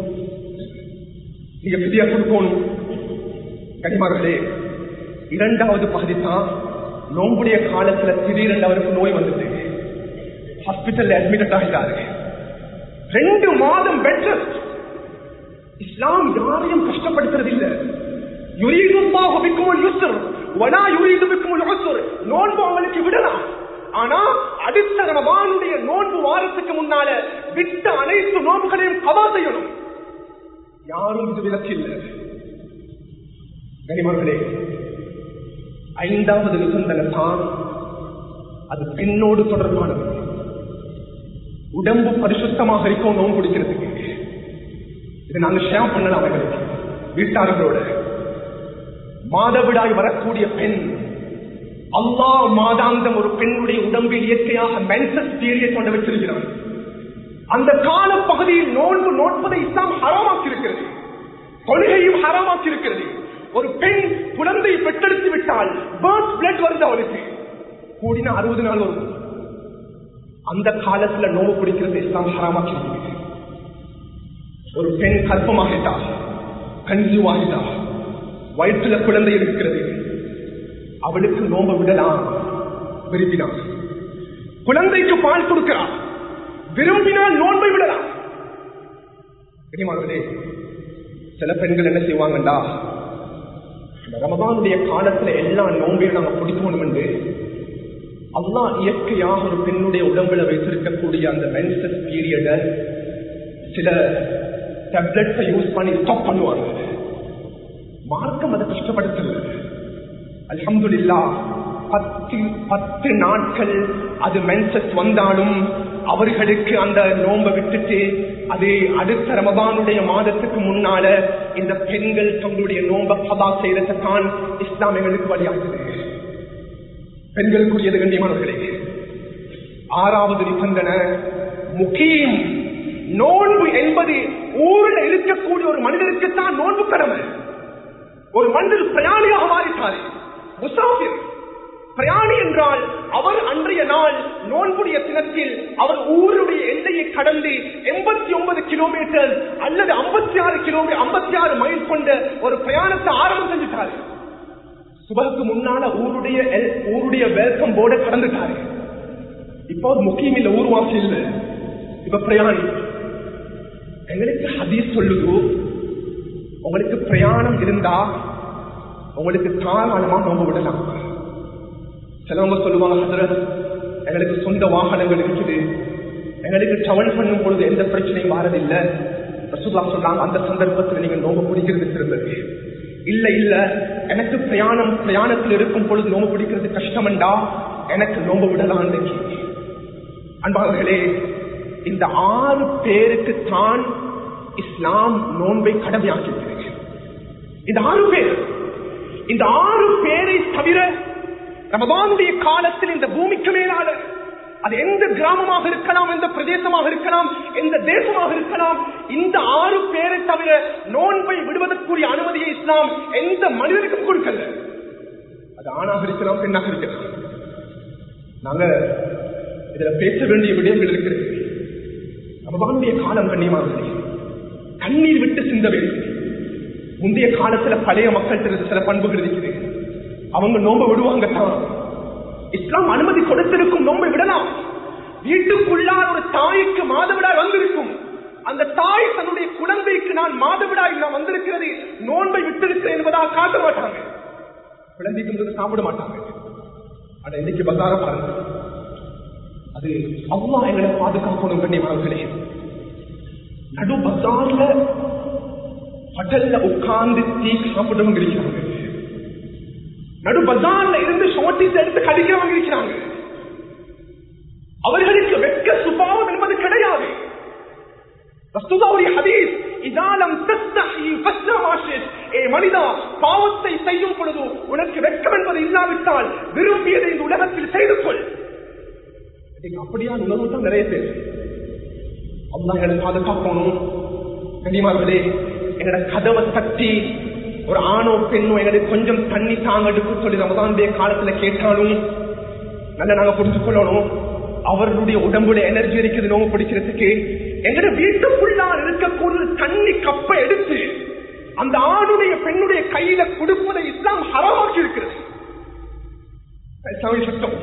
A: நீங்க பிரியா கொடுக்கணும் கனிமகளே இரண்டாவது பகுதி தான் நோம்புடைய காலத்துல திடீரென்று அவருக்கு நோய் வந்தது ஹாஸ்பிட்டல்ல அட்மிட் ஆகிட்டாரு ரெண்டு மாதம் பெட் ரெஸ்ட் இஸ்லாம் யாரையும் கஷ்டப்படுத்துறது இல்ல யுரீதுல்லாஹு பிக்குமுல் யுஸ்ர் வலா யுரீது பிக்குமுல் உஸ்ர் நோன்பு அவங்களுக்கு விடலாம் ஆனா அடுத்த ரமபானுடைய நோன்பு வாரத்துக்கு முன்னால விட்ட அனைத்து நோன்புகளையும் கவா செய்யணும் யாரும் இது விலக்கு இல்லை கனிமர்களே ஐந்தாவது நிபந்தனை தான் அது பெண்ணோடு தொடர்பானது உடம்பு பரிசுத்தமாக இருக்கும் நோன்பு பிடிக்கிறதுக்கு இதை நாங்க ஷேர் பண்ணலாம் எங்களுக்கு வீட்டாளர்களோட மாதவிடாய் வரக்கூடிய பெண் அல்லாஹ் மாதாந்தம் ஒரு பெண்ணுடைய உடம்பில் இயற்கையாக மென்சஸ் பீரியட் கொண்டு வச்சிருக்கிறான் அந்த கால பகுதியில் நோன்பு நோட்பதை இஸ்லாம் ஹராமாக்கி இருக்கிறது கொள்கையும் ஹராமாக்கி இருக்கிறது ஒரு பெண் குழந்தை பெற்றெடுத்து விட்டால் பேர்த் பிளட் வருது அவளுக்கு கூடின அறுபது நாள் வரும் அந்த காலத்துல நோவு பிடிக்கிறது இஸ்லாம் ஹராமாக்கி இருக்கிறது ஒரு பெண் கற்பமாகிட்டா கன்சியூவ் ஆகிட்டா வயிற்றுல குழந்தை இருக்கிறது அவளுக்கு நோம்ப விடலாம் விரும்பினான் குழந்தைக்கு பால் கொடுக்கிறான் விரும்பினால் நோன்பை விடலாம் தெரியுமாங்களே சில பெண்கள் என்ன செய்வாங்கண்டா இந்த ரமதானுடைய காலத்துல எல்லா நோன்பையும் நாங்க பிடிக்கணும் என்று அல்லா இயற்கையாக ஒரு பெண்ணுடைய உடம்புல வைத்திருக்கக்கூடிய அந்த மென்சஸ் பீரியட சில டேப்லெட்ஸை யூஸ் பண்ணி ஸ்டாப் பண்ணுவாங்க மார்க்கம் அதை கஷ்டப்படுத்தல அல்ஹம்துலில்லா பத்து பத்து நாட்கள் அது மென்சஸ் வந்தாலும் அவர்களுக்கு அந்த நோன்பை விட்டுட்டு அது அடுத்த ரமபானுடைய மாதத்துக்கு முன்னால இந்த பெண்கள் தங்களுடைய நோன்பை கதா செய்யறதுதான் இஸ்லாம் எங்களுக்கு வழியாகுது பெண்களுக்குரியது கண்ணியமானவர்களே ஆறாவது நிபந்தனை முக்கியம் நோன்பு என்பது ஊரில் இருக்கக்கூடிய ஒரு மனிதருக்கு தான் நோன்பு கடமை ஒரு மனிதர் பிரயாணியாக மாறிட்டாரு முசாஃபிர் பிரயாணி என்றால் அவர் அன்றைய நாள் நோன்புடைய தினத்தில் அவர் ஊருடைய எல்லையை கடந்து எண்பத்தி ஒன்பது கிலோமீட்டர் அல்லது ஐம்பத்தி ஆறு கிலோமீட்டர் ஐம்பத்தி ஆறு மைல் கொண்ட ஒரு பிரயாணத்தை ஆரம்பம் செஞ்சுட்டாரு சுபகுக்கு முன்னால ஊருடைய எல்- ஊருடைய வெல்கம் போர்டை கடந்துட்டாரு இப்போ அது முக்கியம் இல்ல ஊர்வாசி இல்ல இப்ப பிரயாணி எங்களுக்கு ஹதீஸ் சொல்லுது உங்களுக்கு பிரயாணம் இருந்தா உங்களுக்கு தாராளமா நோம்பு விடலாம் சிலவங்க சொல்லுவாங்க ஹசரத் எங்களுக்கு சொந்த வாகனங்கள் இருக்குது எங்களுக்கு டிராவல் பண்ணும் பொழுது எந்த பிரச்சனையும் வாரதில்லை ரசூல்லா சொன்னாங்க அந்த சந்தர்ப்பத்தில் நீங்க நோம்பு பிடிக்கிறது சிறந்தது இல்ல இல்ல எனக்கு பிரயாணம் பிரயாணத்தில் இருக்கும் பொழுது நோம்பு பிடிக்கிறது கஷ்டமண்டா எனக்கு நோம்பு விடலாம் இன்னைக்கு அன்பாளர்களே இந்த ஆறு பேருக்கு தான் இஸ்லாம் நோன்பை கடமையாக்கியிருக்கிறது இந்த ஆறு பேர் இந்த ஆறு பேரை தவிர ரமதானுடைய காலத்தில் இந்த பூமிக்கு மேலால அது எந்த கிராமமாக இருக்கலாம் எந்த பிரதேசமாக இருக்கலாம் எந்த தேசமாக இருக்கலாம் இந்த ஆறு பேரை தவிர நோன்பை விடுவதற்குரிய அனுமதியை இஸ்லாம் எந்த மனிதனுக்கும் கொடுக்கல அது ஆணாக இருக்கலாம் பெண்ணாக இருக்கலாம் நாங்க இதுல பேச வேண்டிய விடயங்கள் இருக்கிறது ரமதானுடைய காலம் கண்ணியமாக கண்ணீர் விட்டு சிந்த வேண்டும் முந்தைய காலத்துல பழைய மக்கள் சில பண்புகள் இருக்குது அவங்க நோம்ப விடுவாங்க தான் இஸ்லாம் அனுமதி கொடுத்திருக்கும் நோம்பை விடலாம் வீட்டுக்குள்ளால் ஒரு தாய்க்கு மாதவிடாய் வந்திருக்கும் அந்த தாய் தன்னுடைய குழந்தைக்கு நான் மாதவிடாய் நான் வந்திருக்கிறது நோன்பை விட்டிருக்கிறேன் என்பதாக காட்ட மாட்டாங்க குழந்தைக்கு வந்து சாப்பிட மாட்டாங்க ஆனா இன்னைக்கு பசார பாருங்க அது அவ்வளோ எங்களை பாதுகாக்கணும் கண்ணியமானவர்களே நடு பசார்ல ஹோட்டல்ல உட்கார்ந்து டீ சாப்பிட்டவங்க இருக்கிறாங்க நடு பஜார்ல இருந்து ஷார்டிஸ் எடுத்து கடிக்கிறவங்க இருக்கிறாங்க அவர்களுக்கு வெட்க சுபாவம் என்பது கிடையாது ரசூலுல்லாஹி ஹதீஸ் இதாலம் தஸ்தஹி ஃபஸ்தமாஷிஸ் ஏ மனிதா பாவத்தை செய்யும் பொழுது உனக்கு வெட்கம் என்பது இல்லாவிட்டால் விரும்பியதை இந்த உலகத்தில் செய்து கொள் இன்னைக்கு அப்படியா உணர்வு தான் நிறைய பேர் அல்லாஹ் எங்களை பாதுகாக்கணும் கனிமார்களே எங்களோட கதவை தட்டி ஒரு ஆணோ பெண்ணோ எங்களுக்கு கொஞ்சம் தண்ணி தாங்கடுக்கு சொல்லி ரமதானுடைய காலத்துல கேட்டாலும் நல்லா நாங்க புரிஞ்சு கொள்ளணும் அவர்களுடைய உடம்புல எனர்ஜி இருக்குது நோவு பிடிக்கிறதுக்கு எங்கட வீட்டுக்குள்ளால் இருக்கக்கூடிய தண்ணி கப்பை எடுத்து அந்த ஆணுடைய பெண்ணுடைய கையில கொடுப்பதை இஸ்லாம் ஹராமாக்கி இருக்கிறது இஸ்லாமிய சட்டம்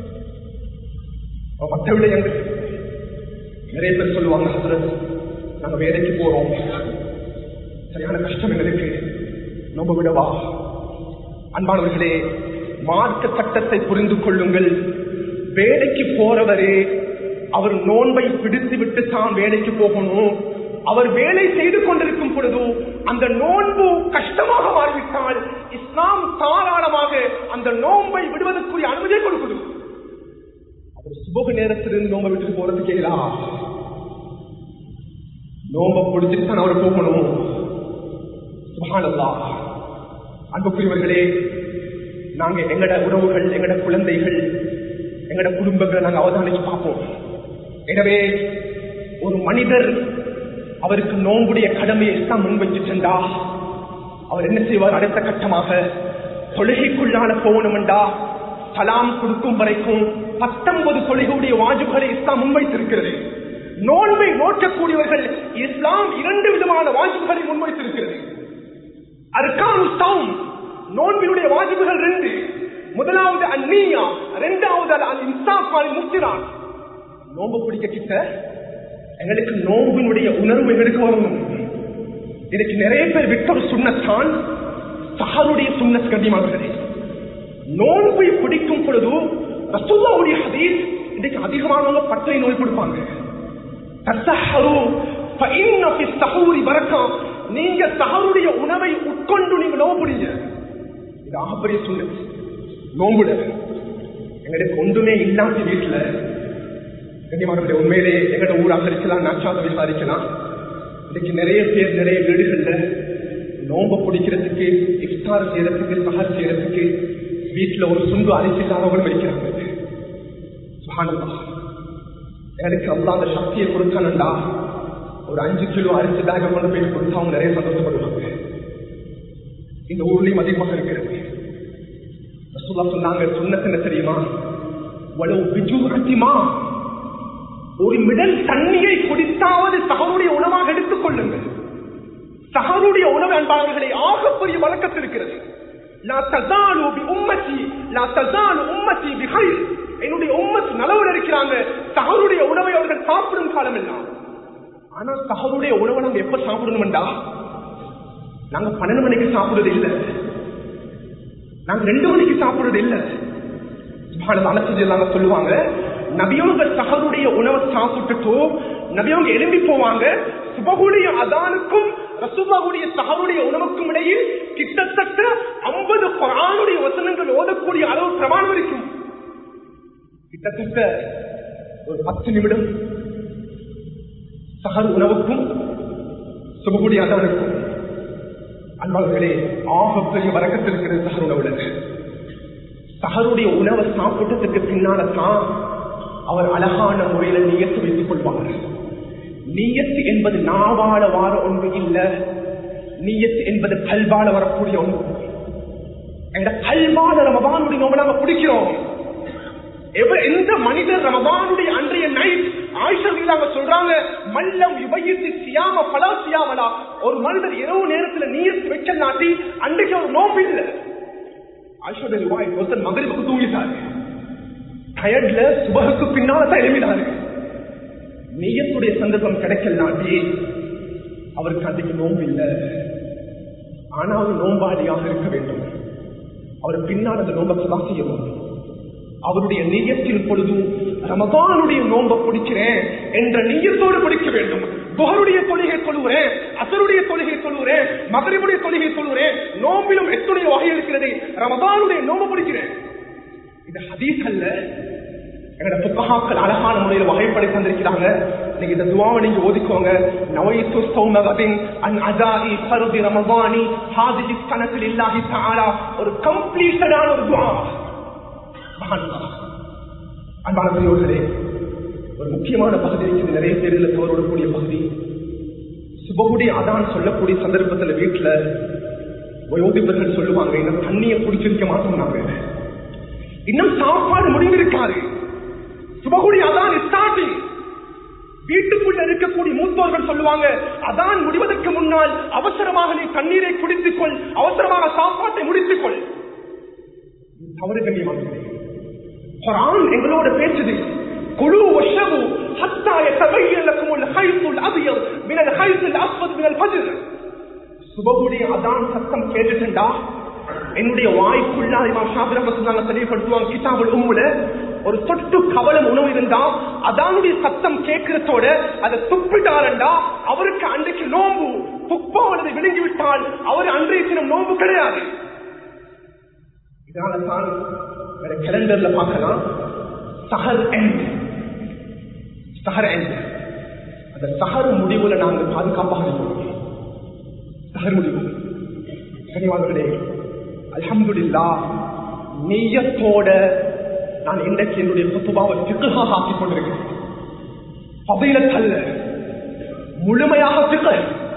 A: மற்ற விடயங்கள் நிறைய பேர் சொல்லுவாங்க ஹசரத் நாங்க வேலைக்கு போறோம் சரியான கஷ்டம் எங்களுக்கு நம்ப விடவா அன்பானவர்களே மார்க்க சட்டத்தை புரிந்து கொள்ளுங்கள் வேலைக்கு போறவரே அவர் நோன்பை பிடித்து விட்டு தான் வேலைக்கு போகணும் அவர் வேலை செய்து கொண்டிருக்கும் பொழுது அந்த நோன்பு கஷ்டமாக மாறிவிட்டால் இஸ்லாம் தாராளமாக அந்த நோன்பை விடுவதற்குரிய அனுமதியை கொடுக்குது அவர் சுபக நேரத்திலிருந்து நோம்ப விட்டுட்டு போறது கேளா நோம்ப பிடிச்சிட்டு தான் அவர் போகணும் சுபானல்லா அன்புக்குரியவர்களே நாங்க எங்கட உறவுகள் எங்கட குழந்தைகள் எங்கட குடும்பங்களை நாங்க அவதானிச்சு பார்ப்போம் எனவே ஒரு மனிதர் அவருக்கு நோன்புடைய கடமையை தான் முன் வச்சுட்டா அவர் என்ன செய்வார் அடுத்த கட்டமாக தொழுகைக்குள்ளால போகணும்டா சலாம் கொடுக்கும் வரைக்கும் பத்தொன்பது கொள்கையுடைய வாஜுகளை இஸ்லாம் முன்வைத்திருக்கிறது நோன்பை நோக்கக்கூடியவர்கள் இஸ்லாம் இரண்டு விதமான வாஜிப்புகளை முன்வைத்திருக்கிறது அர்கானு சௌம் நோன்பினுடைய வாஜிப்புகள் ரெண்டு முதலாவது அந்நியா இரண்டாவது அல் இன்சாஃப் அல் முஸ்திரான் நோன்பு பிடிக்க கிட்ட எங்களுக்கு நோம்பினுடைய உணர்வு எங்களுக்கு வரணும் இதுக்கு நிறைய பேர் விட்ட ஒரு சுண்ணத்தான் சஹருடைய சுண்ணத் கண்டிமார்களே நோன்பை பிடிக்கும் பொழுது ரசூல்லாவுடைய ஹதீஸ் இன்னைக்கு அதிகமானவங்க பட்டை நோய் கொடுப்பாங்க தசஹரு ஃபஇன்ன ஃபி ஸஹூரி பரக்கா நீங்க சஹருடைய உணவை உட்கொண்டு நீங்க நோம்பு பிடிங்க இது ஆகப்பெரிய சுண்ணத் நோம்புல எங்களுக்கு ஒன்றுமே இல்லாத வீட்டுல கண்ணியமானவர்களே உண்மையிலே எங்களோட ஊராக இருக்கலாம் நாச்சாத விசாரிக்கலாம் இன்னைக்கு நிறைய பேர் நிறைய வீடுகள்ல நோம்ப பிடிக்கிறதுக்கு இஃப்தார் செய்யறதுக்கு சஹர் செய்யறதுக்கு வீட்டுல ஒரு சுண்டு அரிசி இல்லாதவங்களும் இருக்கிறாங்க சுகானந்தா எனக்கு அல்லா அந்த சக்தியை கொடுக்கணும்டா ஒரு அஞ்சு கிலோ அரிசி பேக கொண்டு போய் கொடுத்தா அவங்க நிறைய சந்தோஷப்படுவாங்க இந்த ஊர்லயும் அதிகமாக இருக்கிறது ரசூல்லா சொன்னாங்க சொன்னது என்ன தெரியுமா வலவு பிஜு அத்திமா ஒரு மிடல் தண்ணியை குடித்தாவது சகருடைய உணவாக எடுத்துக் கொள்ளுங்கள் சகருடைய உணவு என்பவர்களை ஆகப்பெரிய வழக்கத்தில் இருக்கிறது லா தஸாலு பி உம்மத்தி லா தஸாலு உம்மத்தி பிஹைர் என்னுடைய உம்மத் நலவுல இருக்கிறாங்க சகருடைய உணவை அவர்கள் சாப்பிடும் காலம் எல்லாம் ஆனா சகருடைய உணவை நாங்க எப்ப சாப்பிடணும்டா நாங்க பன்னெண்டு மணிக்கு சாப்பிடுறது இல்லை நாங்க ரெண்டு மணிக்கு சாப்பிடுறது இல்லை அலசலாம் சொல்லுவாங்க நபியவங்க சகருடைய உணவை சாப்பிட்டுட்டு நபியவங்க எழும்பி போவாங்க சுபகுடைய அதானுக்கும் ரசுபாவுடைய சகருடைய உணவுக்கும் இடையில் கிட்டத்தட்ட ஐம்பது குரானுடைய வசனங்கள் ஓதக்கூடிய அளவு பிரமாணம் இருக்கும் கிட்டத்தட்ட ஒரு பத்து நிமிடம் சகர் உணவுக்கும் சுபகுடைய அதானுக்கும் அன்பாளர்களே ஆகப்பெரிய வரக்கத்தில் இருக்கிறது சகர் உணவுல சகருடைய உணவை சாப்பிட்டதுக்கு பின்னால தான் அவர் அழகான முறையில நீயத்து வைத்துக் கொள்வார் நீயத்து என்பது நாவால வார ஒன்று இல்ல நீயத்து என்பது கல்வால வரக்கூடிய ஒன்று எங்க கல்வால ரமபானுடைய நோம்பு நாம பிடிக்கிறோம் எவ- எந்த மனிதர் ரமபானுடைய அன்றைய நைட் ஆயிஷா சொல்றாங்க மல்லம் யுபயித்து சியாம பலா சியாமலா ஒரு மனிதர் இரவு நேரத்துல நீயத்து வைக்க நாட்டி அன்றைக்கு ஒரு நோம்பு இல்லை ஆயிஷோட ரிவாய் ஒருத்தர் மகரிபுக்கு தூங்கிட்டாரு டயர்ட்ல சுபகுக்கு பின்னால தான் எழுப்பினாரு நீயத்துடைய சந்தர்ப்பம் கிடைக்கலாட்டி அவருக்கு அன்றைக்கு நோம்பு இல்லை ஆனா அவர் நோம்பாளியாக இருக்க வேண்டும் அவர் பின்னால் அந்த நோம்பை சதா செய்யணும் அவருடைய நீயத்தின் பொழுதும் ரமதானுடைய நோம்ப பிடிக்கிறேன் என்ற நீயத்தோடு பிடிக்க வேண்டும் புகருடைய தொழுகை சொல்லுகிறேன் அசருடைய தொழுகை சொல்லுகிறேன் மகரிபுடைய தொழுகை சொல்லுகிறேன் நோம்பிலும் எத்துடைய வகை இருக்கிறது ரமதானுடைய நோம்பு பிடிக்கிறேன் இது ஹதீஸ் அல்ல எங்களோட புத்தகாக்கள் அழகான முறையில் வகைப்படை தந்திருக்கிறாங்க நீங்க இந்த துவாவை நீங்க ஓதிக்கோங்க நவைத்து சௌமகதின் அன் அஜாதி பருதி ரமபானி ஹாதிஹி கணக்கில் இல்லாஹி தஆலா ஒரு கம்ப்ளீட்டடான ஒரு துவா சுப்ஹானல்லாஹ். அன்பான பெரியோர்களே ஒரு முக்கியமான பகுதி இருக்குது நிறைய பேரில் தவறோடக்கூடிய பகுதி சுபகுடைய அதான் சொல்லக்கூடிய சந்தர்ப்பத்துல வீட்டுல வயோதிபர்கள் சொல்லுவாங்க இன்னும் தண்ணியை குடிச்சிருக்க மாட்டோம் நாங்க இன்னும் சாப்பாடு முடிந்திருக்காது சுபகுடி அதான் ஸ்டார்டிங் வீட்டுக்குள்ள இருக்கக்கூடிய மூத்தோர்கள் சொல்லுவாங்க அதான் முடிவதற்கு முன்னால் அவசரமாக நீ தண்ணீரை குடித்துக் கொள் அவசரமாக சாப்பாட்டை முடித்துக் கொள் இது தவறு கண்ணியமானது குரான் எங்களோட பேசுது குழு வஷபு ஹத்தா يتبين لكم الخيط الابيض من الخيط الاسود من الفجر சுபகுடைய அதான் சத்தம் கேட்டுட்டா என்னுடைய வாய்க்குள்ளா இமாம் ஷாஃபி ரஹ்மத்துல்லாஹி தெளிவுபடுத்துவாங்க கிதாபுல் உம்முல ஒரு தொட்டு கவலம் உணவு இருந்தா அதானுடைய சத்தம் கேட்கிறதோட அதை துப்பிட்டாரண்டா அவருக்கு அன்றைக்கு நோம்பு துப்பாவனதை விழுங்கி விட்டால் அவர் அன்றைய தினம் நோம்பு கிடையாது இதனால தான் கேலண்டர்ல பார்க்கலாம் சஹர் எண்ட் சஹர் எண்ட் அந்த சஹர் முடிவுல நாங்கள் பாதுகாப்பாக இருக்கோம் சஹர் முடிவு கனிவாளர்களே அல்ஹம்துலில்லா நெய்யத்தோட நான் இன்றைக்கு என்னுடைய குத்துபாவை திக்குகாக ஆக்கிக் கொண்டிருக்கிறேன் பதையில அல்ல முழுமையாக திக்கு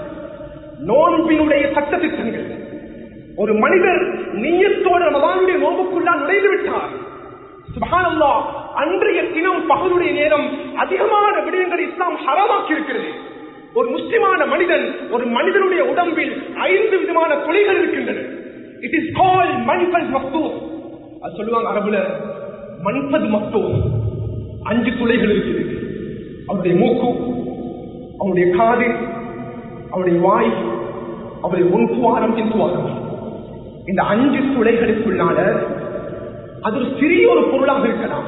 A: நோன்பினுடைய சட்ட திட்டங்கள் ஒரு மனிதர் நீயத்தோடு ரமதானுடைய நோம்புக்குள்ளா நுழைந்து விட்டார் சுபஹானல்லாஹ் அன்றைய தினம் பகலுடைய நேரம் அதிகமான விடயங்களை இஸ்லாம் ஹராமாக்கி இருக்கிறது ஒரு முஸ்லிமான மனிதன் ஒரு மனிதனுடைய உடம்பில் ஐந்து விதமான தொலைகள் இருக்கின்றன இட் இஸ் கால் மன்பல் மக்தூ அது சொல்லுவாங்க அரபுல மன்பது மக்தூ அஞ்சு துளைகள் இருக்குது அவருடைய மூக்கு அவருடைய காது அவருடைய வாய் அவருடைய முன்துவாரம் பின்துவாரம் இந்த அஞ்சு துளைகளுக்குள்ளான அது ஒரு சிறிய ஒரு பொருளாக இருக்கலாம்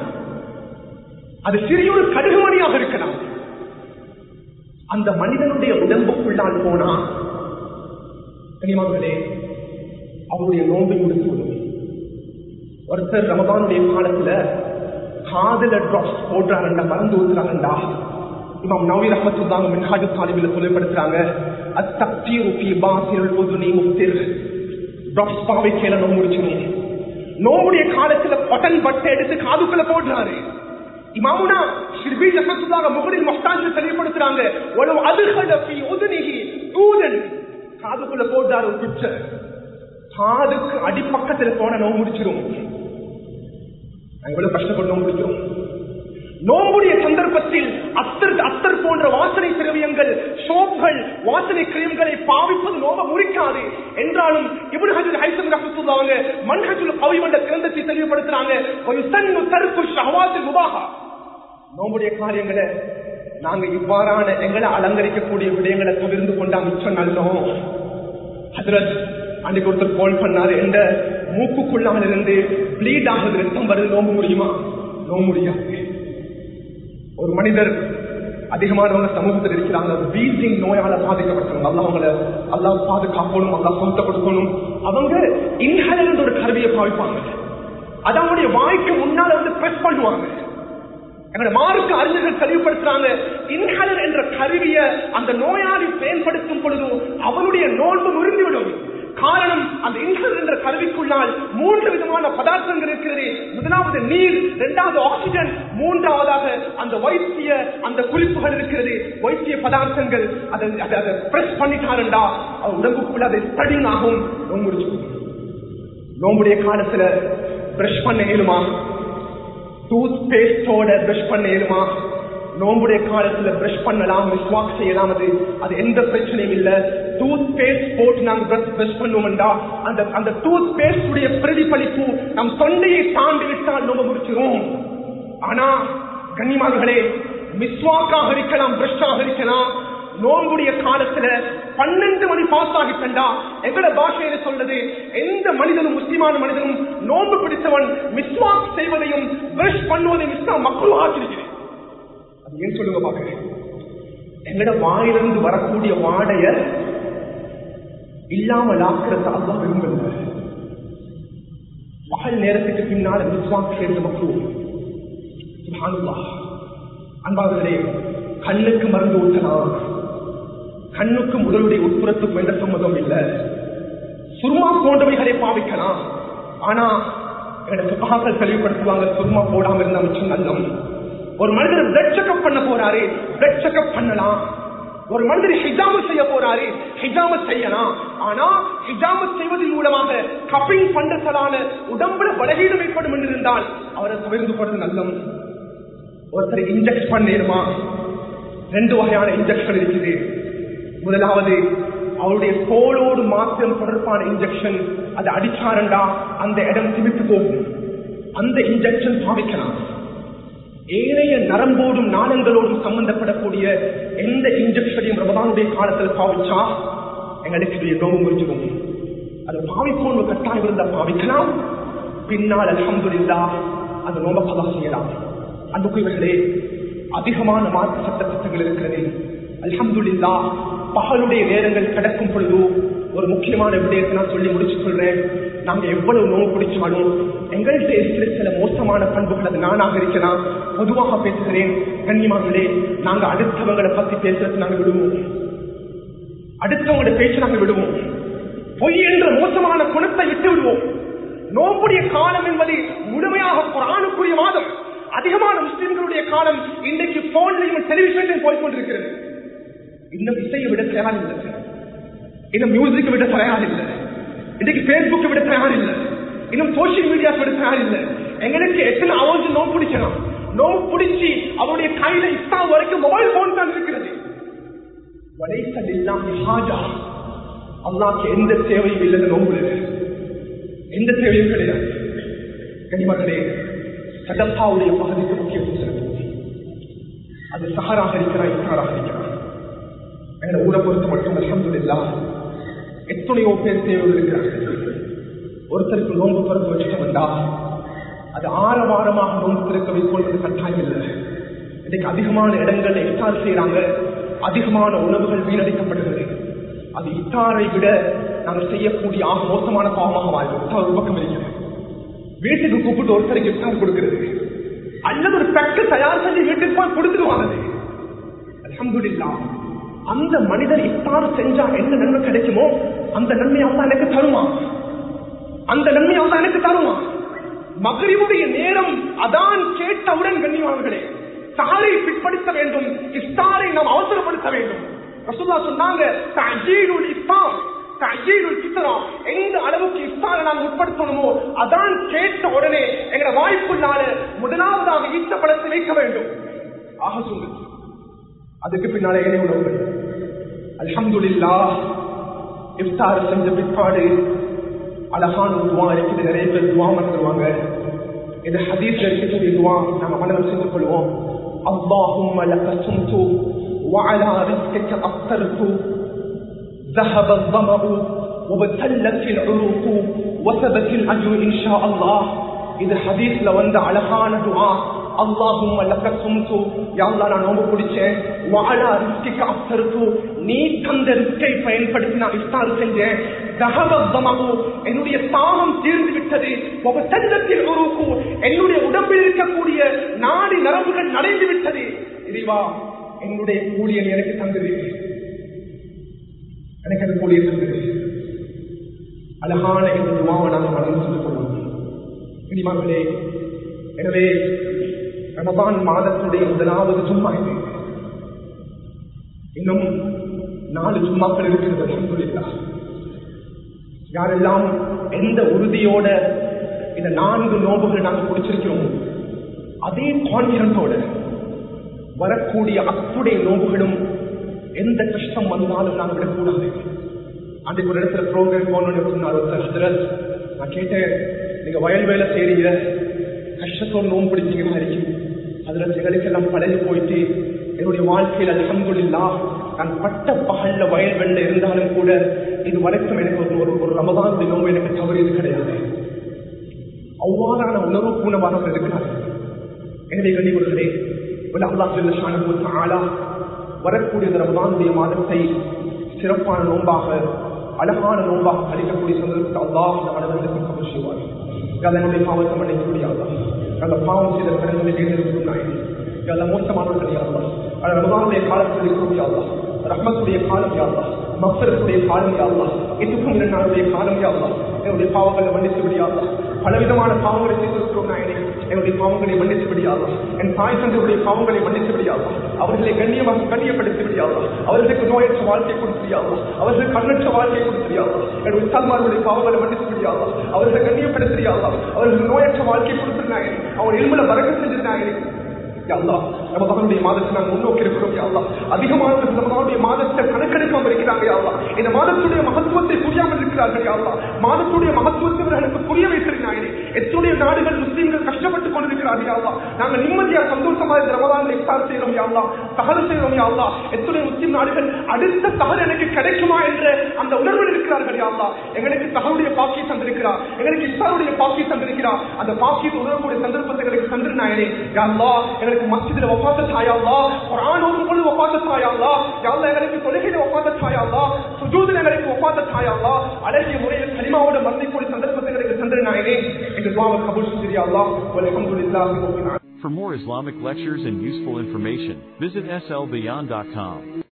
A: அது சிறிய ஒரு கடுகுமணியாக இருக்கலாம் அந்த மனிதனுடைய உடம்புக்குள்ளால் போனா கனிமகளே அவருடைய நோன்பை முடித்து விடும் ஒருத்தர் ரமதானுடைய காலத்துல காதல டிராப்ஸ் போடுறாங்கண்டா மறந்து ஊத்துறாங்கண்டா இமாம் நவீர் ரஹமத்துல்லாங்க மின்ஹாஜு சாலிபில் சொல்லப்படுத்துறாங்க அத்தப்தீரு ஃபீ பாசில் உதுனி முஃப்திர் டிராப்ஸ் பாவை கேல நோம்பு முடிச்சுங்க நோம்புடைய காலத்துல பொட்டன் பட்டை எடுத்து காதுக்குள்ள போடுறாரு இமாமுனா ஷிர்பி ரஹமத்துல்லாங்க முகலில் மொஹ்தாஜ் தெளிவுபடுத்துறாங்க உலவு அதுகல ஃபீ உதுனிஹி தூதன் காதுக்குள்ள போடுறாரு ஒரு பிக்சர் காதுக்கு அடிப்பக்கத்துல போன நோம்பு முடிச்சிரும் எவ்வளவு கஷ்டப்பட்டு நோம்பு முடிக்கிறோம் நோம்புடைய சந்தர்ப்பத்தில் அத்தர் அத்தர் போன்ற வாசனை திரவியங்கள் சோப்கள் வாசனை கிரீம்களை பாவிப்பது நோம்ப முறிக்காது என்றாலும் இவரு ஹஜுல் ஹைசம் ரஹத்துல்லாங்க மன்ஹஜுல் கவிமண்ட கிரந்தத்தை தெளிவுபடுத்துறாங்க ஒரு தன்னு தருக்கு ஷஹவாத்தில் முபாகா நோம்புடைய காரியங்களை நாங்க இவ்வாறான எங்களை அலங்கரிக்கக்கூடிய விடயங்களை தவிர்த்து கொண்டா மிச்சம் நல்லோம் ஹதரத் அன்னைக்கு ஒருத்தர் கால் பண்ணாரு என்ற மூக்குக்குள்ளால் இருந்து பிளீட் ஆகுது ரத்தம் வருது நோம்ப முடியுமா நோம்ப முடியாது ஒரு மனிதர் அதிகமானவங்க சமூகத்தில் இருக்கிறாங்க வீசிங் நோயால பாதிக்கப்பட்டவங்க அல்ல அவங்கள அல்லாஹ் பாதுகாக்கணும் அல்லாஹ் சொந்தப்படுத்தணும் அவங்க இன்ஹேலர் என்ற ஒரு கருவியை பாவிப்பாங்க அது அவங்களுடைய வாய்க்கு முன்னால வந்து பிரஸ் பண்ணுவாங்க எங்களோட மார்க்கு அறிஞர்கள் தெளிவுபடுத்துறாங்க இன்ஹேலர் என்ற கருவியை அந்த நோயாளி பயன்படுத்தும் பொழுது அவனுடைய நோன்பு முறிந்துவிடும் காரணம் அந்த இன்ஹேலர் என்ற கருவிக்குள்ளால் மூன்று விதமான பதார்த்தங்கள் இருக்கிறது முதலாவது நீர் இரண்டாவது ஆக்சிஜன் மூன்றாவதாக அந்த வைத்திய அந்த குறிப்புகள் இருக்கிறது வைத்திய பதார்த்தங்கள் அதை அதை அதை பிரஸ் பண்ணிட்டாருண்டா அவர் உடம்புக்குள்ள அதை ஸ்டடிங் ஆகும் நோம்பு முடிச்சு நோம்புடைய காலத்துல பிரஷ் பண்ண இயலுமா டூத் பேஸ்டோட பிரஷ் பண்ண இயலுமா நோம்புடைய காலத்துல பிரஷ் பண்ணலாம் மிஸ்வாக் செய்யலாம் அது அது எந்த பிரச்சனையும் இல்ல டூத் பேஸ்ட் போட்டு நாங்க பிரஷ் பண்ணுவோம்டா அந்த அந்த டூத் பேஸ்ட் உடைய பிரதிபலிப்பு நம் தொண்டையை தாண்டி விட்டால் நோம்ப முடிச்சிரும் ஆனா கண்ணிமார்களே மிஸ்வாக்காக இருக்கலாம் பிரஷ்ஷாக இருக்கலாம் நோன்புடைய காலத்துல பன்னெண்டு மணி பாஸ் ஆகிட்டா எங்கட பாஷையில சொல்றது எந்த மனிதனும் முஸ்லிமான மனிதனும் நோன்பு பிடித்தவன் மிஸ்வாக் செய்வதையும் பிரஷ் பண்ணுவதையும் இஸ்லாம் மக்கள் ஆக்கிருக்கிறேன் அது ஏன் சொல்லுங்க பாக்குறேன் எங்கட வாயிலிருந்து வரக்கூடிய வாடைய இல்லாமல் ஆக்கிறத அல்லா விரும்பல பகல் நேரத்துக்கு பின்னால விஸ்வாஸ் சேர்ந்த மக்களும் அன்பார்களே கண்ணுக்கு மருந்து ஊற்றலாம் கண்ணுக்கும் உடலுடைய உட்புறத்துக்கும் எந்த சம்மதம் இல்லை சுருமா போன்றவைகளை பாவிக்கலாம் ஆனா எனக்கு பகாக்கள் தெளிவுபடுத்துவாங்க சுருமா போடாம இருந்த மிச்சம் நல்லம் ஒரு மனிதர் பிளட் செக்அப் பண்ண போறாரு பிளட் செக்அப் பண்ணலாம் ஒரு மனிதர் ஹிஜாமத் செய்ய போறாரு ஹிஜாமத் செய்யலாம் ஆனா ஹிஜாமத் செய்வதன் மூலமாக கப்பிங் பண்றதால உடம்புல பலகீனம் ஏற்படும் என்று இருந்தால் அவரை தவிர்த்து போறது நல்லம் ஒருத்தர் இன்ஜெக்ட் பண்ணிடுமா ரெண்டு வகையான இன்ஜெக்ஷன் இருக்குது முதலாவது அவருடைய தோளோடு மாத்திரம் தொடர்பான இன்ஜெக்ஷன் அது அடிச்சாரண்டா அந்த இடம் திமித்து போகும் அந்த இன்ஜெக்ஷன் பாவிக்கலாம் ஏனைய நரம்போடும் நாணங்களோடும் சம்பந்தப்படக்கூடிய எந்த இன்ஜெக்ஷனையும் ரமதானுடைய காலத்தில் பாவிச்சா எங்களுக்கு நோவு முடிஞ்சிடும் அது பாவிப்போம் கட்டாயம் இருந்தால் பாவிக்கலாம் பின்னால் அலமதுல்லா அந்த நோம்ப கதா செய்யலாம் அன்புக்குரியவர்களே அதிகமான மார்க்க சட்ட திட்டங்கள் இருக்கிறது அல்ஹம்துல்லா பகலுடைய நேரங்கள் கிடக்கும் பொழுது ஒரு முக்கியமான விடயத்தை நான் சொல்லி முடிச்சு சொல்றேன் நாங்க எவ்வளவு நோவு பிடிச்சாலும் எங்கள்கிட்ட இருக்கிற சில மோசமான பண்புகள் அது நானாக இருக்கலாம் பொதுவாக பேசுகிறேன் கண்ணியமாங்களே நாங்க அடுத்தவங்களை பத்தி பேசுறது நாங்க விடுவோம் அடுத்தவங்களோட பேச்சு நாங்க விடுவோம் பொய் என்ற மோசமான குணத்தை விட்டு விடுவோம் நோம்புடைய காலம் என்பது முழுமையாக குரானுக்குரிய மாதம் அதிகமான முஸ்லிம்களுடைய காலம் இன்றைக்கு போன்லையும் டெலிவிஷன்லையும் போய்கொண்டிருக்கிறது இன்னும் இசையை விட தயார் இல்லை இன்னும் மியூசிக் விட தயார் இல்லை இன்னைக்கு பேஸ்புக் விட தயார் இல்லை இன்னும் சோசியல் மீடியா விட தயார் இல்லை எங்களுக்கு எத்தனை அவர்ஸ் நோவு பிடிக்கலாம் நோவு பிடிச்சி அவருடைய கையில இஸ்தா வரைக்கும் மொபைல் போன் தான் இருக்கிறது வலைசல் இல்லாம ஹாஜா அல்லாக்கு எந்த தேவையும் இல்லைன்னு நோம்புல எந்த தேவையும் கிடையாது கனிமகளே சதப்பாவுடைய பகுதிக்கு முக்கியத்துவம் செலுத்துவோம் அது சஹராக இருக்கிறா இஃப்தாராக இருக்கிறா எங்களை ஊரை பொறுத்த மட்டும் அலமதுல்லா எத்தனையோ பேர் தேவைகள் இருக்கிறார்கள் ஒருத்தருக்கு நோன்பு பிறகு வச்சுட்டு வந்தா அது ஆரவாரமாக நோன்பு திறக்க வைக்கொள்வது கட்டாயம் இல்லை இன்னைக்கு அதிகமான இடங்கள்ல இஃப்தார் செய்யறாங்க அதிகமான உணவுகள் வீணடிக்கப்படுகிறது அது இஃப்தாரை விட நாங்கள் செய்யக்கூடிய ஆக மோசமான பாவமாக வாழ்வு இஃப்தார் ஒரு பக்கம் இருக்கிறது வீட்டுக்கு கூப்பிட்டு ஒருத்தருக்கு இஃப்தார் கொடுக்கிறது அல்லது ஒரு பெக்க தயார் செஞ்சு வீட்டுக்கு போய் கொடுத்துருவாங்க அலமதுல்லா அந்த மனிதர் இஃப்தார் செஞ்சா என்ன நன்மை கிடைக்குமோ அந்த நன்மை அல்லா எனக்கு தருமா அந்த நன்மை அல்லா எனக்கு தருமா மகரிவுடைய நேரம் அதான் கேட்டவுடன் கண்ணியவான்களே சாரை பிற்படுத்த வேண்டும் இஃப்தாரை நாம் அவசரப்படுத்த வேண்டும் ரசூல்லா சொன்னாங்க தஜீலுல் இஃப்தார் தஜீலுல் ஃபித்ரா எந்த அளவுக்கு இஃப்தாரை நாம் உட்படுத்தணுமோ அதான் கேட்ட உடனே எங்களை வாய்ப்புள்ளால முதலாவதாக ஈட்ட படத்தை வைக்க வேண்டும் ஆக சொல்லுங்க அதுக்கு பின்னாலே இணை உணவுகள் அல்ஹம்துலில்லா இஃப்தார் செஞ்ச பிற்பாடு அழகான ஒரு துவா இருக்குது நிறைய பேர் துவா மறந்துடுவாங்க இது ஹதீஸ் இருக்கக்கூடிய துவா நாங்க மனதில் செஞ்சு கொள்வோம் اللهم لك صمت وعلى رزقك أفطرت ذهب الظمأ وابتلت العروق وثبت الأجر إن شاء الله இது ஹதீஸ்ல வந்து அழகான துவா அல்லாஹும் நான் நோம்பு பிடிச்சேன் வாழா ரிஸ்கிக்கு அப்தருக்கு நீ தந்த ரிஸ்கை பயன்படுத்தி நான் இஃப்தார் செஞ்சேன் தகவத்தமாகு என்னுடைய தாகம் தீர்ந்து விட்டது தந்தத்தில் உருவுக்கு என்னுடைய உடம்பில் இருக்கக்கூடிய நாடி நரம்புகள் நடைந்து விட்டது இறைவா என்னுடைய கூலியன் எனக்கு தந்தது எனக்கு அது கூலியன் தந்தது அழகான இந்த துவாவை நாங்கள் மனதில் சொல்லிக் கொள்வோம் பிரிமார்களே எனவே ரமபான் மாதத்துடைய முதலாவது சும்மா இது இன்னும் நாலு சும்மாக்கள் இருக்கிறது அல்ஹம்துலில்லா யாரெல்லாம் எந்த உறுதியோட இந்த நான்கு நோம்புகள் நாங்கள் பிடிச்சிருக்கிறோம் அதே கான்பிடன்ஸோட வரக்கூடிய அத்துடைய நோம்புகளும் எந்த கஷ்டம் வந்தாலும் நாங்கள் விடக்கூடாது அன்றைக்கு ஒரு இடத்துல ப்ரோக்ராம் போகணும்னு சொன்னார் ஒருத்தர் ஹதரத் நான் கேட்டேன் நீங்க வயல் வேலை செய்றீங்க கஷ்டத்தோடு நோம்பு பிடிச்சீங்கன்னா இருக்கும் அதுல எங்களுக்கு எல்லாம் பழகி போயிட்டு என்னுடைய வாழ்க்கையில் அல்ஹம்துலில்லா நான் பட்ட பகல்ல வயல் வெள்ள இருந்தாலும் கூட இது வரைக்கும் எனக்கு ஒரு ஒரு ஒரு ரமதானுடைய நோம்பு எனக்கு தவறியது கிடையாது அவ்வாறான உணர்வு பூனவானவர்கள் இருக்கிறார்கள் எனவே கண்டிப்பார்களே அல்லா ஆலா வரக்கூடிய இந்த ரமதானுடைய மாதத்தை சிறப்பான நோன்பாக அழகான நோன்பாக கழிக்கக்கூடிய சந்தர்ப்பத்தை அல்லாஹ் இந்த மனதிற்கு கபர் செய்வார் என்னுடைய பாவத்தை மன்னிக்க முடியாதா அந்த பாவம் செய்த கடன்களை கேட்டிருக்கிறாய் நல்ல மோசமானவர்கள் யாரா ஆனால் ரமதானுடைய காலத்தில் இருக்கிறோம் யாரா ரஹ்மத்துடைய காலம் யாரா மக்சரத்துடைய காலம் யாரா எதுக்கும் இரண்டாளுடைய காலம் யாரா என்னுடைய பாவங்களை மன்னித்து விடியாதா பலவிதமான பாவங்களை செய்திருக்கிறோம் நாயனே என்னுடைய பாவங்களை மன்னித்து விடியாதா என் தாய் தந்தையுடைய பாவங்களை மன்னித்து விடியாதா அவர்களை கண்ணியமாக கண்ணியப்படுத்தி விடியாதா அவர்களுக்கு நோயற்ற வாழ்க்கை கொடுத்தியாதா அவர்களுக்கு கண்ணற்ற வாழ்க்கை கொடுத்தியாதா என்னுடைய தாய்மார்களுடைய பாவங்களை மன்னித்து விடியாதா அவர்களை கண்ணியப்படுத்தியாதா அவர்களுக்கு நோயற்ற வாழ்க்கை கொடுத்திருந்தாங்க அவர் எலும்புல வரக செஞ்சிருந்தாங்க ரமதானுடைய மாதத்தை நாங்கள் முன்னோக்கி இருக்கிறோம் யாழ்லா அதிகமானவர்கள் ரமதானுடைய மாதத்தை கணக்கெடுக்காமல் இருக்கிறாங்க யாழ்லா இந்த மாதத்துடைய மகத்துவத்தை புரியாமல் இருக்கிறார்கள் யாழ்லா மாதத்துடைய மகத்துவத்தை அவர்களுக்கு புரிய வைத்திருந்தாங்க எத்தனைய நாடுகள் முஸ்லீம்கள் கஷ்டப்பட்டுக் கொண்டிருக்கிறார்கள் யாழ்லா நாங்கள் நிம்மதியா சந்தோஷமா இந்த ரமதானில் இஃப்தார் செய்யறோம் யாழ்லா தகவல் செய்யறோம் யாழ்லா எத்தனை முஸ்லீம் நாடுகள் அடுத்த தகவல் எனக்கு கிடைக்குமா என்ற அந்த உணர்வில் இருக்கிறார்கள் யாழ்லா எங்களுக்கு தகவலுடைய பாக்கி தந்திருக்கிறார் எங்களுக்கு இஃப்தாருடைய பாக்கி தந்திருக்கிறார் அந்த பாக்கியத்தை உணரக்கூடிய சந்தர்ப்பத்தை எங்களுக்கு தந்திருந்தாயனே யாழ்லா எங்களுக்கு மஸ்ஜிதில் ஒப்பாத்த தாயாளா குரான் ஓதும் பொழுது ஒப்பாத்த தாயாளா யாழ்லா எங்களுக்கு தொழுகையில ஒப்பாத்த தாயாளா சுஜூதில் எங்களுக்கு ஒப்பாத்த தாயாளா அழகிய முறையில் கனிமாவோட மறந்திக்கூடிய சந்தர்ப்பத்தை எங்களுக்கு தந்திருந்தாயனே என்று துவாவை கபூல் செஞ்சிரியாளா அல்ஹம்துலில்லாஹி ரப்பில் ஆலமீன்
B: For more Islamic lectures and useful information, visit slbeyond.com.